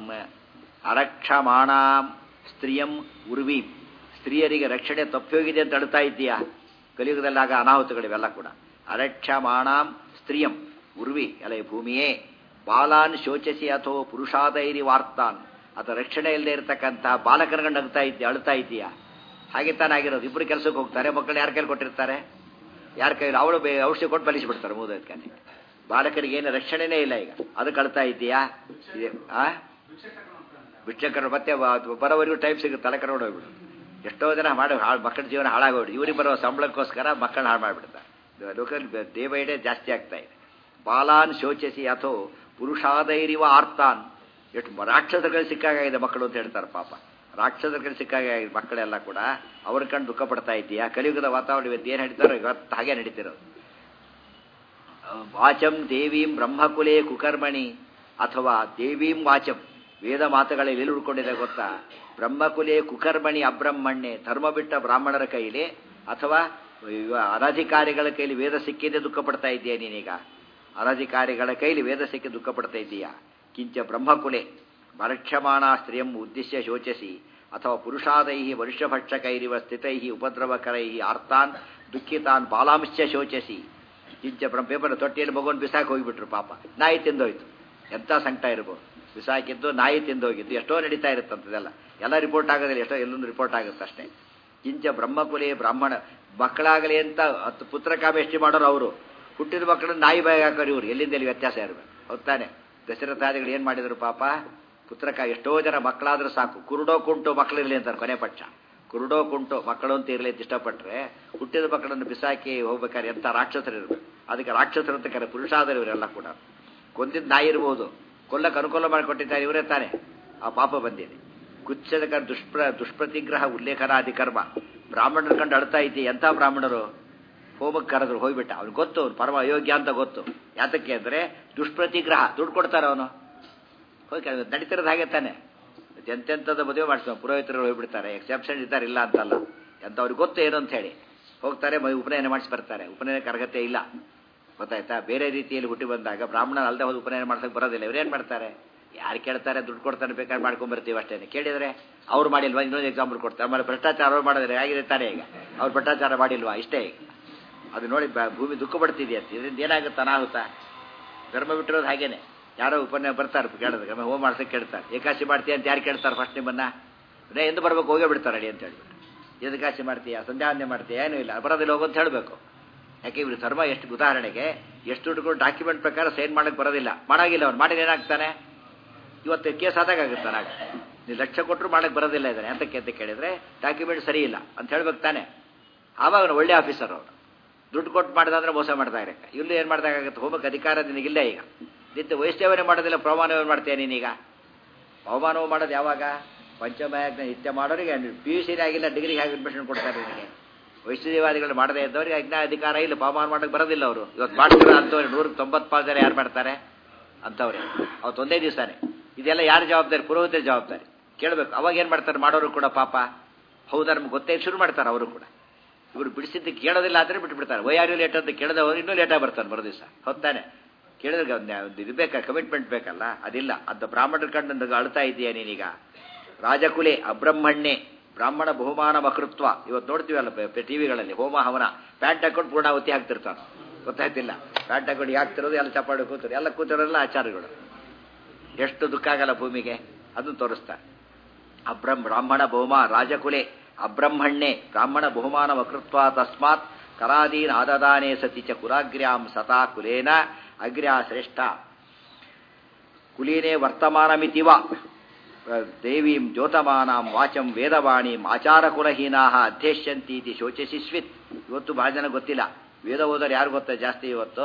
ಅರಕ್ಷಮಾಣಾಂ ಸ್ತ್ರೀಯಂ ಉರ್ವೀಂ ಸ್ತ್ರೀಯರಿಗೆ ರಕ್ಷಣೆ ತಪ್ಪೋಗಿದೆ ಅಂತ ಅಳ್ತಾ ಇದ್ದೀಯಾ ಕಲಿಯುಗದಲ್ಲಾಗ ಅನಾಹುತಗಳಿವೆಲ್ಲ ಕೂಡ ಅರಕ್ಷಮಾಣಾಂ ಸ್ತ್ರೀಯಂ ಉರ್ವಿ ಅಲ್ಲ ಈ ಭೂಮಿಯೇ ಬಾಲಾನ್ ಶೋಚಸಿ ಅಥವಾ ಪುರುಷಾದೈರಿ ವಾರ್ತಾನ್ ಅಥವಾ ರಕ್ಷಣೆ ಇಲ್ಲದೆ ಇರತಕ್ಕಂಥ ಬಾಲಕರನ್ನ ನಗ್ತಾ ಇದ್ದೀಯ ಅಳ್ತಾ ಇದ್ದೀಯಾ ಹಾಗೆ ತಾನಾಗಿರೋದು ಇಬ್ಬರು ಕೆಲಸಕ್ಕೆ ಹೋಗ್ತಾರೆ ಮಕ್ಕಳು ಯಾರ ಕೈಲಿ ಕೊಟ್ಟಿರ್ತಾರೆ ಯಾರ ಕೈಲಿ ಅವಳು ಬೇ ಔಷಧಿ ಕೊಟ್ಟು ಬಲಿಸಿಬಿಡ್ತಾರೆ ಮೂದಕ್ಕೆ ಬಾಲಕರಿಗೆ ಏನು ರಕ್ಷಣೆನೇ ಇಲ್ಲ ಈಗ ಅದಕ್ಕೆ ಅಳ್ತಾ ಇದ್ದೀಯಾ ಇದೆ ಆ ಭಿಕ್ಷಕರು ಮತ್ತೆ ವ- ಬರೋವರೆಗೂ ಟೈಮ್ ಸಿಗುತ್ತೆ ತಲೆ ಕರ್ಕೊಂಡು ಹೋಗ್ಬಿಡು ಎಷ್ಟೋ ಜನ ಮಾಡಿ ಹಾಳು ಮಕ್ಕಳ ಜೀವನ ಹಾಳಾಗೋಗ್ಬಿಡು ಇವ್ರಿಗೆ ಬರೋ ಸಂಬಳಕ್ಕೋಸ್ಕರ ಮಕ್ಕಳನ್ನ ಹಾಳು ಮಾಡಿಬಿಡ್ತಾರೆ ಲೋಕಲ್ ಡೇ ಬೈ ಡೇ ಜಾಸ್ತಿ ಆಗ್ತಾ ಇದೆ ಬಾಲಾನ್ ಶೋಚಿಸಿ ಅಥೋ ಪುರುಷಾದೈರಿವ ಆರ್ತಾನ್ ಎಷ್ಟು ರಾಕ್ಷಸಗಳು ಸಿಕ್ಕಾಗಿದೆ ಮಕ್ಕಳು ಅಂತ ಹೇಳ್ತಾರೆ ಪಾಪ ರಾಕ್ಷಸಗಳು ಸಿಕ್ಕಾಗ ಮಕ್ಕಳೆಲ್ಲ ಕೂಡ ಅವ್ರ ಕಂಡು ದುಃಖ ಪಡ್ತಾ ಇದ್ದೀಯಾ ಕಲಿಯುಗದ ವಾತಾವರಣ ಇವತ್ತು ಏನು ನಡೀತಾರೋ ಇವತ್ತು ಹಾಗೆ ನಡೀತಿರೋದು ವಾಚಂ ದೇವೀಂ ಬ್ರಹ್ಮಕುಲೆ ಕುಕರ್ಮಣಿ ಅಥವಾ ದೇವೀಂ ವಾಚಂ ವೇದ ಮಾತುಗಳಲ್ಲಿ ಎಲ್ಲಿ ಉಳ್ಕೊಂಡಿದೆ ಗೊತ್ತಾ ಬ್ರಹ್ಮಕುಲೆ ಕುಕರ್ಮಣಿ ಅಬ್ರಹ್ಮಣ್ಯೆ ಧರ್ಮ ಬಿಟ್ಟ ಬ್ರಾಹ್ಮಣರ ಕೈಲಿ ಅಥವಾ ಇವ ಅನಧಿಕಾರಿಗಳ ಕೈಲಿ ವೇದ ಸಿಕ್ಕಿದೆ ದುಃಖ ಪಡ್ತಾ ಇದೆಯಾ ನೀನೀಗ ಅನಧಿಕಾರಿಗಳ ಕೈಲಿ ವೇದ ಸಿಕ್ಕಿ ದುಃಖ ಪಡ್ತಾ ಇದ್ದೀಯಾ ಕಿಂಚ ಬ್ರಹ್ಮಕುಲೆ ಭರಕ್ಷಮಾಣ ಸ್ತ್ರೀಯಂ ಉದ್ದೇಶ್ಯ ಶೋಚಸಿ ಅಥವಾ ಪುರುಷಾದೈ ವರುಷಭಕ್ಷಕೈರಿವ ಸ್ಥಿತೈ ಉಪದ್ರವಕರೈ ಆರ್ತಾನ್ ದುಃಖಿತಾನ್ ಬಾಲಾಂಶ್ಚ ಶೋಚಸಿ ಕಿಂಚ ಬ್ರಹ್ಮ ಪೇಪರ್ ತೊಟ್ಟಿಯಲ್ಲಿ ಮಗುವನ್ನು ಬಿಸಾಕಿ ಹೋಗಿಬಿಟ್ರು ಪಾಪ ನಾಯಿ ತಿಂದೋಯ್ತು ಎಂಥ ಸಂಕಟ ಇರ್ಬೋದು ಬಿಸಾಕಿದ್ದು ನಾಯಿ ತಿಂದೋಗಿದ್ದು ಎಷ್ಟೋ ನಡೀತಾ ಇರುತ್ತಂತದೆಲ್ಲ ಎಲ್ಲ ರಿಪೋರ್ಟ್ ಆಗೋದಿಲ್ಲ ಎಷ್ಟೋ ಎಲ್ಲೊಂದು ರಿಪೋರ್ಟ್ ಆಗುತ್ತೆ ಅಷ್ಟೇ ಕಿಂಚ ಬ್ರಹ್ಮಕುಲೆ ಬ್ರಾಹ್ಮಣ ಮಕ್ಕಳಾಗಲಿ ಅಂತ ಹತ್ತು ಪುತ್ರ ಕಾಮೇಷ್ಟಿ ಮಾಡೋರು ಅವರು ಹುಟ್ಟಿದ ಮಕ್ಕಳನ್ನ ನಾಯಿ ಬಾಯಿಗೆ ಹಾಕೋರು ಇವರು ಎಲ್ಲಿಂದ ಎಲ್ಲಿ ವ್ಯತ್ಯಾಸ ಇರಬೇಕು ಹೊತ್ತಾನೆ ದಶರಥಾದಿಗಳು ಏನು ಮಾಡಿದರು ಪಾಪ ಪುತ್ರಕ ಎಷ್ಟೋ ಜನ ಮಕ್ಕಳಾದ್ರೂ ಸಾಕು ಕುರುಡೋ ಕುಂಟು ಮಕ್ಕಳಿರಲಿ ಅಂತಾರೆ ಕೊನೆ ಪಕ್ಷ ಕುರುಡೋ ಕುಂಟು ಮಕ್ಕಳು ಅಂತ ಇರಲಿ ಅಂತ ಇಷ್ಟಪಟ್ಟರೆ ಹುಟ್ಟಿದ ಮಕ್ಕಳನ್ನು ಬಿಸಾಕಿ ಹೋಗ್ಬೇಕಾದ್ರೆ ಎಂಥ ರಾಕ್ಷಸರು ಇರಬೇಕು ಅದಕ್ಕೆ ರಾಕ್ಷಸರು ಅಂತ ಕರೆ ಪುರುಷಾದರು ಇವರೆಲ್ಲ ಕೂಡ ಕೊಂದಿದ್ದು ನಾಯಿ ಇರ್ಬೋದು ಕೊಲ್ಲಕ್ಕೆ ಅನುಕೂಲ ಮಾಡಿಕೊಟ್ಟಿದ್ದಾರೆ ಇವರೇ ತಾನೆ ಆ ಪಾಪ ಬಂದಿದೆ ಕುಚ್ಚದ ಕರ್ ದುಷ್ಪ್ರ ದುಷ್ಪ್ರತಿಗ್ರಹ ಉಲ್ಲೇಖನಾದಿ ಕರ್ಮ ಬ್ರಾಹ್ಮಣರ ಕಂಡು ಅಳ್ತಾ ಇದ್ದಿ ಎಂಥ ಬ್ರಾಹ್ಮಣರು ಹೋಮಕ್ಕೆ ಕರೆದ್ರು ಹೋಗ್ಬಿಟ್ಟ ಅವ್ನು ಗೊತ್ತು ಅವ್ನು ಪರಮ ಅಯೋಗ್ಯ ಅಂತ ಗೊತ್ತು ಯಾತಕ್ಕೆ ಅಂದರೆ ದುಷ್ಪ್ರತಿಗ್ರಹ ದುಡ್ಡು ಕೊಡ್ತಾರೆ ಅವನು ಹೋಗಿ ಕೇಳಿದ್ರು. ನಡೀತಿರೋದು ಹಾಗೆ ತಾನೆ ಎಂತೆಂಥದ್ದು ಮದುವೆ ಮಾಡಿಸ್ತಾರೆ ಪುರೋಹಿತರು ಹೋಗ್ಬಿಡ್ತಾರೆ ಎಕ್ಸೆಪ್ಷನ್ ಇದ್ದಾರೆ ಇಲ್ಲ ಅಂತಲ್ಲ ಎಂತ ಅವ್ರಿಗೆ ಗೊತ್ತು ಏನು ಅಂತ ಹೇಳಿ ಹೋಗ್ತಾರೆ ಮ- ಉಪನಯನ ಮಾಡಿಸಿ ಬರ್ತಾರೆ ಉಪನಯನಕ್ಕೆ ಅರ್ಹತೆ ಇಲ್ಲ ಗೊತ್ತಾಯ್ತಾ ಬೇರೆ ರೀತಿಯಲ್ಲಿ ಹುಟ್ಟಿ ಬಂದಾಗ ಬ್ರಾಹ್ಮಣ ಅಲ್ಲದೆ ಹೋಗಿ ಉಪನಯನ ಮಾಡ್ಸಕ್ಕೆ ಬರೋದಿಲ್ಲ ಇವ್ರೇನು ಮಾಡ್ತಾರೆ ಯಾರು ಕೇಳ್ತಾರೆ ದುಡ್ಡು ಕೊಡ್ತಾರೆ ಬೇಕಾದ್ರೆ ಮಾಡ್ಕೊಂಡ್ ಬರ್ತೀವಿ ಅಷ್ಟೇ ಕೇಳಿದ್ರೆ ಅವ್ರು ಮಾಡಿಲ್ವಾ ಇನ್ನೊಂದು ಎಕ್ಸಾಂಪಲ್ ಕೊಡ್ತಾರೆ ಆಮೇಲೆ ಭ್ರಷ್ಟಾಚಾರ ಅವ್ರು ಮಾಡಿದ್ರೆ ಹೇಗಿದೆ ತಾನೇ ಈಗ ಅವ್ರು ಭ್ರಷ್ಟಾಚಾರ ಮಾಡಿಲ್ವಾ ಇಷ್ಟೇ ಈಗ ಅದು ನೋಡಿ ಬ- ಭೂಮಿ ದುಃಖ ಪಡ್ತಿದೆಯಂತ ಇದರಿಂದ ಏನಾಗುತ್ತೆ ಅನಾಹುತ ಧರ್ಮ ಬಿಟ್ಟಿರೋದು ಹಾಗೇನೆ ಯಾರೋ ಉಪನ್ಯಾಸ ಬರ್ತಾರೆ ಕೇಳಿದ್ರೆ ಆಮೇಲೆ ಹೋಮ ಮಾಡ್ಸಕ್ಕೆ ಕೇಳ್ತಾರೆ ಏಕಾಶಿ ಮಾಡ್ತೀಯ ಅಂತ ಯಾರು ಕೇಳ್ತಾರೆ ಫಸ್ಟ್ ನಿಮ್ಮನ್ನ ರೇ ಎಂದು ಬರ್ಬೇಕು ಹೋಗೇ ಬಿಡ್ತಾರೆ ಅಡಿ ಅಂತ ಹೇಳ್ಬಿಟ್ಟು ಎದಕಾಸಿ ಮಾಡ್ತೀಯಾ ಸಂಧ್ಯಾವಂದನೆ ಮಾಡ್ತೀಯಾ ಏನೂ ಇಲ್ಲ ಬರೋದಿಲ್ಲ ಹೋಗು ಅಂತ ಹೇಳಬೇಕು ಯಾಕೆ ಇವ್ರು ಧರ್ಮ ಎಷ್ಟು ಉದಾಹರಣೆಗೆ ಎಷ್ಟು ದುಡ್ಡುಗಳು ಡಾಕ್ಯುಮೆಂಟ್ ಪ್ರಕಾರ ಸೈನ್ ಮಾಡಕ್ಕೆ ಬರೋದಿಲ್ಲ ಮಾಡಾಗಿಲ್ಲ ಅವ್ನು ಮಾಡಿದ್ರೆ ಏನಾಗ್ತಾನೆ ಇವತ್ತು ಕೇಸ್ ಆದಾಗ ಆಗುತ್ತಾನೆ ಆಗ ನೀವು ಲಕ್ಷ ಕೊಟ್ಟರು ಮಾಡಕ್ಕೆ ಬರೋದಿಲ್ಲ ಇದ್ದಾನೆ ಅಂತಕ್ಕೆ ಅಂತ ಕೇಳಿದ್ರೆ ಡಾಕ್ಯುಮೆಂಟ್ ಸರಿ ಇಲ್ಲ ಅಂತ ಹೇಳ್ಬೇಕು ತಾನೆ ಆವಾಗ ಅವ್ನು ಒಳ್ಳೆ ಆಫೀಸರ್ ಅವನು ದುಡ್ಡು ಕೊಟ್ಟು ಮಾಡಿದ್ರೆ ಮೋಸ ಮಾಡ್ತಾ ಇರಕ್ಕೆ ಇಲ್ಲೂ ಏನು ಮಾಡ್ದಾಗುತ್ತೆ ಹೋಗಕ್ಕೆ ಅಧಿಕಾರ ನಿನಗಿಲ್ಲ ಈಗ ನಿತ್ಯ ವೈಷ್ಣವನೇ ಮಾಡೋದಿಲ್ಲ ಪ್ರಮಾಣವೇ ಮಾಡ್ತೀಯ ನೀನೀಗ ಅವಮಾನವು ಮಾಡೋದು ಯಾವಾಗ ಪಂಚಮಯಾಜ್ಞ ನಿತ್ಯ ಮಾಡೋರಿಗೆ ಪಿ ಯು ಸಿನೇ ಆಗಿಲ್ಲ ಡಿಗ್ರಿಗೆ ಹೇಗೆ ಅಡ್ಮಿಷನ್ ಕೊಡ್ತಾರೆ ನಿನಗೆ ವೈಷ್ಣದೇವಾದಿಗಳು ಮಾಡದೇ ಇದ್ದವ್ರಿಗೆ ಅಜ್ಞ ಅಧಿಕಾರ ಇಲ್ಲ ಪವಮಾನ ಮಾಡಕ್ಕೆ ಬರೋದಿಲ್ಲ ಅವರು ಇವತ್ತು ಮಾಡ್ತೀರ ಅಂತವ್ರು ನೂರಕ್ಕೆ ತೊಂಬತ್ತು ಪಾಸ್ ಜನ ಯಾರು ಮಾಡ್ತಾರೆ ಅಂತವ್ರೆ ಅವತ್ತು ಒಂದೇ ದಿವಸನೇ ಇದೆಲ್ಲ ಯಾರು ಜವಾಬ್ದಾರಿ ಪುರೋಹಿತರ ಜವಾಬ್ದಾರಿ ಕೇಳಬೇಕು ಅವಾಗ ಏನು ಮಾಡ್ತಾರೆ ಮಾಡೋರು ಕೂಡ ಪಾಪ ಹೌದಾ ನಮ್ಗೆ ಗೊತ್ತೇ ಶುರು ಮಾಡ್ತಾರೆ ಅವರು ಕೂಡ ಇವರು ಬಿಡಿಸಿದ್ದು ಕೇಳೋದಿಲ್ಲ ಆದರೆ ಬಿಟ್ಬಿಡ್ತಾರೆ ವೈ ಆರ್ ಯು ಲೇಟ್ ಅಂತ ಕೇಳದವರು ಇನ್ನೂ ಲೇಟಾಗಿ ಬರ್ತಾರೆ ಮರು ದಿವಸ ಹೊತ್ತಾನೆ ಕೇಳಿದ್ರೆ ಒಂದು ಇದು ಬೇಕಾ ಕಮಿಟ್ಮೆಂಟ್ ಬೇಕಲ್ಲ ಅದಿಲ್ಲ ಅದು ಬ್ರಾಹ್ಮಣರ ಕಂಡು ಅಳ್ತಾ ಇದೆಯಾ ನೀನೀಗ ರಾಜಕುಲೆ ಅಬ್ರಹ್ಮಣ್ಯೆ ಬ್ರಾಹ್ಮಣ ಬಹುಮಾನ ಮಕೃತ್ವ ಇವತ್ತು ನೋಡ್ತೀವಲ್ಲ ಟಿವಿಗಳಲ್ಲಿ ಹೋಮ ಹವನ ಪ್ಯಾಂಟ್ ಹಾಕೊಂಡು ಪೂರ್ಣಾವತಿ ಹಾಕ್ತಿರ್ತಾನೆ ಗೊತ್ತಾಯ್ತಿಲ್ಲ ಪ್ಯಾಂಟ್ ಹಾಕೊಂಡು ಹಾಕ್ತಿರೋದು ಎಲ್ಲ ಚಪಾಡಿ ಕೂತರು ಎಲ್ಲ ಕೂತಿರೋಲ್ಲ ಆಚಾರಗಳು ಎಷ್ಟು ದುಃಖ ಆಗಲ್ಲ ಭೂಮಿಗೆ ಅದನ್ನು ತೋರಿಸ್ತಾರೆ ಅಬ್ರಹ್ಮ ಬ್ರಾಹ್ಮಣ ಬಹುಮ ರಾಜಕುಲೆ ಅಬ್ರಹ್ಮಣ್ಯೆ ಬ್ರಾಹ್ಮಣ ಬಹುಮಾನ ವಕೃತ್ವ ತಸ್ಮಾತ್ ಕರಾದೀನ್ ಆದದಾನೆ ಸತಿ ಚ ಕುಲಾಗ್ರ್ಯಾಂ ಸತಾ ಕುಲೇನ ಅಗ್ರ್ಯಾ ಶ್ರೇಷ್ಠ ಕುಲೀನೇ ವರ್ತಮಾನಮಿತಿವ ದೇವೀಂ ಜ್ಯೋತಮಾನಾಂ ವಾಚಂ ವೇದವಾಣೀಂ ಆಚಾರ ಕುಲಹೀನಾ ಅಧ್ಯಶ್ಯಂತೀತಿ ಶೋಚಿಸಿಸ್ವಿತ್ ಇವತ್ತು ಬಹಳ ಜನ ಗೊತ್ತಿಲ್ಲ ವೇದ ಓದೋರು ಯಾರು ಗೊತ್ತಾ ಜಾಸ್ತಿ ಇವತ್ತು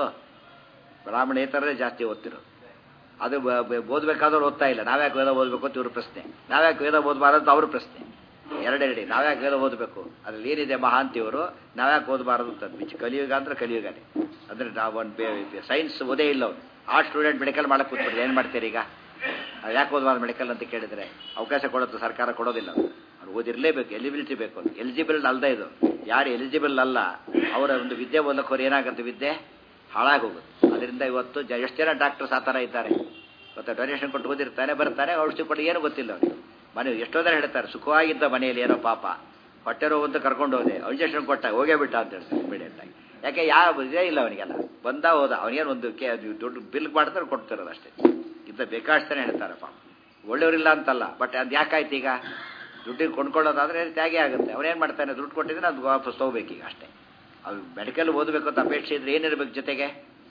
ಬ್ರಾಹ್ಮಣೇತರೇ ಜಾಸ್ತಿ ಓದ್ತಿರೋದು ಅದು ಓದಬೇಕಾದವ್ರು ಓದ್ತಾ ಇಲ್ಲ ನಾವ್ಯಾಕೆ ವೇದ ಓದಬೇಕು ಅಂತ ಇವ್ರ ಪ್ರಶ್ನೆ ನಾವ್ಯಾಕೆ ವೇದ ಓದಬಾರದು ಅವ್ರ ಪ್ರಶ್ನೆ ಎರಡೆರಡಿ ನಾವ್ಯಾಕೆ ವೇದ ಓದಬೇಕು ಅದ್ರಲ್ಲಿ ಏನಿದೆ ಮಹಾಂತಿಯವರು ನಾವ್ಯಾಕೆ ಓದಬಾರದು ಅಂತ ಬಿಚ್ಚು ಕಲಿಯುಗ ಅಂದ್ರೆ ಕಲಿಯುಗನೇ ಅಂದ್ರೆ ನಾವು ಒಂದು ಸೈನ್ಸ್ ಓದೇ ಇಲ್ಲ ಅವ್ನು ಆ ಸ್ಟೂಡೆಂಟ್ ಮೆಡಿಕಲ್ ಮಾಡಕ್ಕೆ ಕೂತ್ಬಿಡ್ರಿ ಏನು ಮಾಡ್ತೀರಿ ಈಗ ಯಾಕೆ ಓದಬಾರ್ದು ಮೆಡಿಕಲ್ ಅಂತ ಕೇಳಿದ್ರೆ ಅವಕಾಶ ಕೊಡುತ್ತೆ ಸರ್ಕಾರ ಕೊಡೋದಿಲ್ಲ ಅವ್ರು ಓದಿರಲೇಬೇಕು ಎಲಿಬಿಲಿಟಿ ಬೇಕು ಎಲಿಜಿಬಲ್ ಅಲ್ಲದೆ ಇದು ಯಾರು ಎಲಿಜಿಬಲ್ ಅಲ್ಲ ಅವರ ಒಂದು ವಿದ್ಯೆ ಓದಕ್ಕೆ ಏನಾಗುತ್ತೆ ವಿದ್ಯೆ ಹಾಳಾಗಿ ಹೋಗುತ್ತೆ ಅದರಿಂದ ಇವತ್ತು ಜ ಎಷ್ಟು ಜನ ಡಾಕ್ಟರ್ಸ್ ಆ ಥರ ಇದ್ದಾರೆ ಇವತ್ತು ಡೊನೇಷನ್ ಕೊಟ್ಟು ಓದಿರ್ತಾನೆ ಬರ್ತಾನೆ ಔಷಧಿ ಕೊಟ್ಟು ಏನು ಗೊತ್ತಿಲ್ಲ ಅವ್ರಿಗೆ ಮನೆ ಎಷ್ಟೋ ಜನ ಹೇಳ್ತಾರೆ ಸುಖವಾಗಿದ್ದ ಮನೆಯಲ್ಲಿ ಏನೋ ಪಾಪ ಹೊಟ್ಟೆ ನೋವು ಅಂತ ಕರ್ಕೊಂಡು ಹೋದೆ ಇಂಜೆಕ್ಷನ್ ಕೊಟ್ಟ ಹೋಗೇ ಬಿಟ್ಟ ಅಂತ ಹೇಳ್ತಾರೆ ಇಮಿಡಿಯೇಟ್ ಆಗಿ ಯಾಕೆ ಯಾವ ಇದೇ ಇಲ್ಲ ಅವನಿಗೆಲ್ಲ ಬಂದ ಹೋದ ಅವನೇನು ಒಂದು ಕೆ ದೊಡ್ಡ ಬಿಲ್ ಮಾಡ್ತಾರೆ ಕೊಡ್ತಿರೋದು ಅಷ್ಟೇ ಇಂಥ ಬೇಕಾಷ್ಟೇ ಹೇಳ್ತಾರೆ ಪಾಪ ಒಳ್ಳೆಯವರಿಲ್ಲ ಅಂತಲ್ಲ ಬಟ್ ಅದು ಯಾಕಾಯ್ತು ಈಗ ದುಡ್ಡಿಗೆ ಕೊಂಡ್ಕೊಳ್ಳೋದಾದ್ರೆ ತ್ಯಾಗೇ ಆಗುತ್ತೆ ಅವನೇನು ಮಾಡ್ತಾನೆ ದುಡ್ಡು ಕೊಟ್ಟಿದ್ರೆ ಅದು ವಾಪಸ್ ತೊಗೋಬೇಕೀಗ ಅಷ್ಟೇ ಅದು ಮೆಡಿಕಲ್ ಓದಬೇಕು ಅಂತ ಅಪೇಕ್ಷೆ ಇದ್ರೆ ಏನಿರಬೇಕು ಜೊತೆಗೆ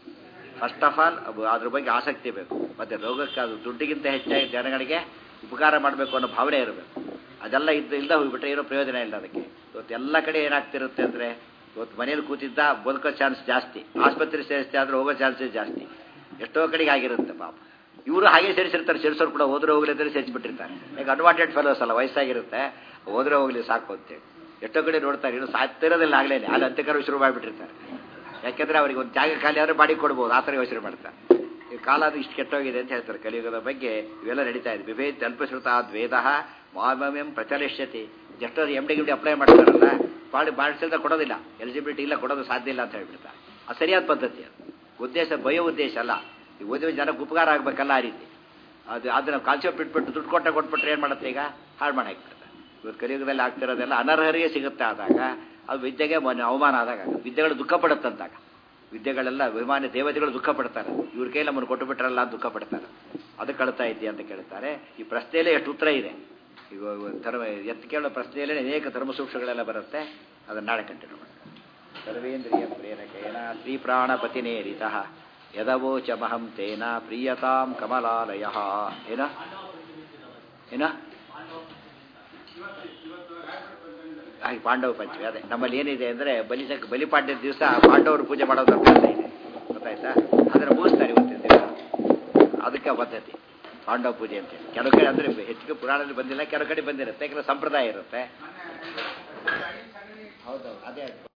ಫಸ್ಟ್ ಆಫ್ ಆಲ್ ಅದ್ರ ಬಗ್ಗೆ ಆಸಕ್ತಿ ಬೇಕು ಮತ್ತು ರೋಗಕ್ಕೆ ಅದು ದುಡ್ಡಿಗಿಂತ ಹೆಚ್ಚಾಗಿ ಜನಗಳಿಗೆ ಉಪಕಾರ ಮಾಡಬೇಕು ಅನ್ನೋ ಭಾವನೆ ಇರಬೇಕು ಅದೆಲ್ಲ ಇದ್ದು ಇಲ್ಲದ ಹೋಗ್ಬಿಟ್ರೆ ಏನೋ ಪ್ರಯೋಜನ ಇಲ್ಲ ಅದಕ್ಕೆ ಇವತ್ತು ಎಲ್ಲ ಕಡೆ ಏನಾಗ್ತಿರುತ್ತೆ ಅಂದರೆ ಇವತ್ತು ಮನೇಲಿ ಕೂತಿದ್ದ ಬದುಕೋ ಚಾನ್ಸ್ ಜಾಸ್ತಿ ಆಸ್ಪತ್ರೆ ಸೇರಿಸ್ತೆ ಆದರೆ ಹೋಗೋ ಚಾನ್ಸಸ್ ಜಾಸ್ತಿ ಎಷ್ಟೋ ಕಡೆಗೆ ಆಗಿರುತ್ತೆ ಪಾಪ ಇವರು ಹಾಗೆ ಸೇರಿಸಿರ್ತಾರೆ ಸೇರಿಸೋರು ಕೂಡ ಹೋದ್ರೆ ಹೋಗ್ಲಿ ಅಂತ ಸೇರಿಸ್ಬಿಟ್ಟಿರ್ತಾರೆ ಈಗ ಅಡ್ವಾಂಟೇಜ್ ಫೆಲೋಸ್ ಅಲ್ಲ ವಯಸ್ಸಾಗಿರುತ್ತೆ ಹೋದ್ರೆ ಹೋಗ್ಲಿ ಸಾಕು ಅಂತೇಳಿ ಎಷ್ಟೋ ಕಡೆ ನೋಡ್ತಾರೆ ಇನ್ನು ಸಾಯ್ತಿರೋದಿಲ್ಲ ಆಗಲೇನೆ ಅಲ್ಲಿ ಅಂತ್ಯಕರ ಶುರು ಮಾಡಿಬಿಟ್ಟಿರ್ತಾರೆ ಯಾಕೆಂದ್ರೆ ಅವ್ರಿಗೆ ಒಂದು ಜಾಗ ಖಾಲಿ ಆದರೆ ಬಾಡಿ ಕೊಡ್ಬೋದು ಆ ಥರ ಯೋಚನೆ ಮಾಡ್ತಾರೆ ಈ ಕಾಲ ಅದು ಇಷ್ಟು ಕೆಟ್ಟೋಗಿದೆ ಅಂತ ಹೇಳ್ತಾರೆ ಕಲಿಯುಗದ ಬಗ್ಗೆ ಇವೆಲ್ಲ ನಡೀತಾ ಇದೆ ವಿಭೇದ ಅಲ್ಪಶ್ರುತ ದ್ವೇದ ಮಾಮಮ್ಯಂ ಪ್ರಚಲಿಷ್ಯತಿ ಎಷ್ಟೋ ಎಮ್ ಡಿ ಗಿಮ್ಡಿ ಅಪ್ಲೈ ಮಾಡ್ತಾರಲ್ಲ ಬಾಡಿ ಮಾಡಿಸಿಲ್ದ ಕೊಡೋದಿಲ್ಲ ಎಲಿಜಿಬಿಲಿಟಿ ಇಲ್ಲ ಕೊಡೋದು ಸಾಧ್ಯ ಇಲ್ಲ ಅಂತ ಹೇಳ್ಬಿಡ್ತಾರೆ ಅದು ಸರಿಯಾದ ಪದ್ಧತಿ ಅದು ಉದ್ದೇಶ ಬಯೋ ಉದ್ದೇಶ ಅಲ್ಲ ಈ ಓದಿದ ಜನಕ್ಕೆ ಉಪಕಾರ ಆಗಬೇಕಲ್ಲ ಆ ರೀತಿ ಅದು ಅದನ್ನು ಕಾನ್ಸೆಪ್ಟ್ ಬಿಟ್ಬಿಟ್ಟು ದುಡ್ಡು ಕೊಟ್ಟ ಕೊಟ್ಬಿಟ್ರೆ ಏನು ಮಾಡುತ್ತೆ ಈಗ ಹಾಳು ಮಾಡಾಕ್ಬಿಡುತ್ತೆ ಇವತ್ತು ಕಲಿಯುಗದಲ್ಲಿ ಆಗ್ತಿರೋದೆಲ್ಲ ಅನರ್ಹರಿಗೆ ಸಿಗುತ್ತೆ ಆದಾಗ ಅದು ವಿದ್ಯೆಗೆ ಮೊನ್ನೆ ಅವಮಾನ ಆದಾಗ ವಿದ್ಯೆಗಳು ದುಃಖ ಪಡುತ್ತಂತಾಗ ವಿದ್ಯೆಗಳೆಲ್ಲ ಅಭಿಮಾನಿ ದೇವತೆಗಳು ದುಃಖ ಪಡ್ತಾರೆ ಇವ್ರ ಕೈ ನಮ್ಮನ್ನು ಕೊಟ್ಟು ಬಿಟ್ರಲ್ಲ ಅಂತ ದುಃಖ ಪಡ್ತಾರೆ ಅದು ಕಳ್ತಾ ಇದೆಯಾ ಅಂತ ಕೇಳ್ತಾರೆ ಈ ಪ್ರಶ್ನೆಯಲ್ಲೇ ಎಷ್ಟು ಉತ್ತರ ಇದೆ ಈಗ ಧರ್ಮ ಎತ್ತು ಕೇಳೋ ಪ್ರಶ್ನೆಯಲ್ಲೇ ಅನೇಕ ಧರ್ಮ ಸೂಕ್ಷ್ಮಗಳೆಲ್ಲ ಬರುತ್ತೆ ಅದನ್ನು ನಾಳೆ ಕಂಟಿನ್ಯೂ ಮಾಡಿ ಸರ್ವೇಂದ್ರಿಯ ಪ್ರೇರಕೇನ ಶ್ರೀ ಪ್ರಾಣಪತಿನೇರಿತ ಯದವೋಚಮಹಂ ತೇನ ಪ್ರಿಯತಾಂ ಕಮಲಾಲಯ ಏನ ಏನ ಹಾಗೆ ಪಾಂಡವ ಪಂಚಮಿ ಅದೇ ನಮ್ಮಲ್ಲಿ ಏನಿದೆ ಅಂದರೆ ಬಲಿ ಬಲಿಪಾಡ್ಯದ ದಿವಸ ಪಾಂಡವರು ಪೂಜೆ ಮಾಡೋದು ಅಭ್ಯಾಸ ಇದೆ ಗೊತ್ತಾಯ್ತಾ ಅದನ್ನು ಮುಗಿಸ್ತಾರೆ ಇವತ್ತಿನ ದಿವಸ ಅದಕ್ಕೆ ಪದ್ಧತಿ ಪಾಂಡವ ಪೂಜೆ ಅಂತೇಳಿ ಕೆಲವು ಕಡೆ ಅಂದರೆ ಹೆಚ್ಚಿಗೆ ಪುರಾಣದಲ್ಲಿ ಬಂದಿಲ್ಲ ಕೆಲವು ಕಡೆ ಬಂದಿರುತ್ತೆ ಕೆಲವು ಸಂಪ್ರದಾಯ ಇರುತ್ತೆ ಹೌದೌದು ಅದೇ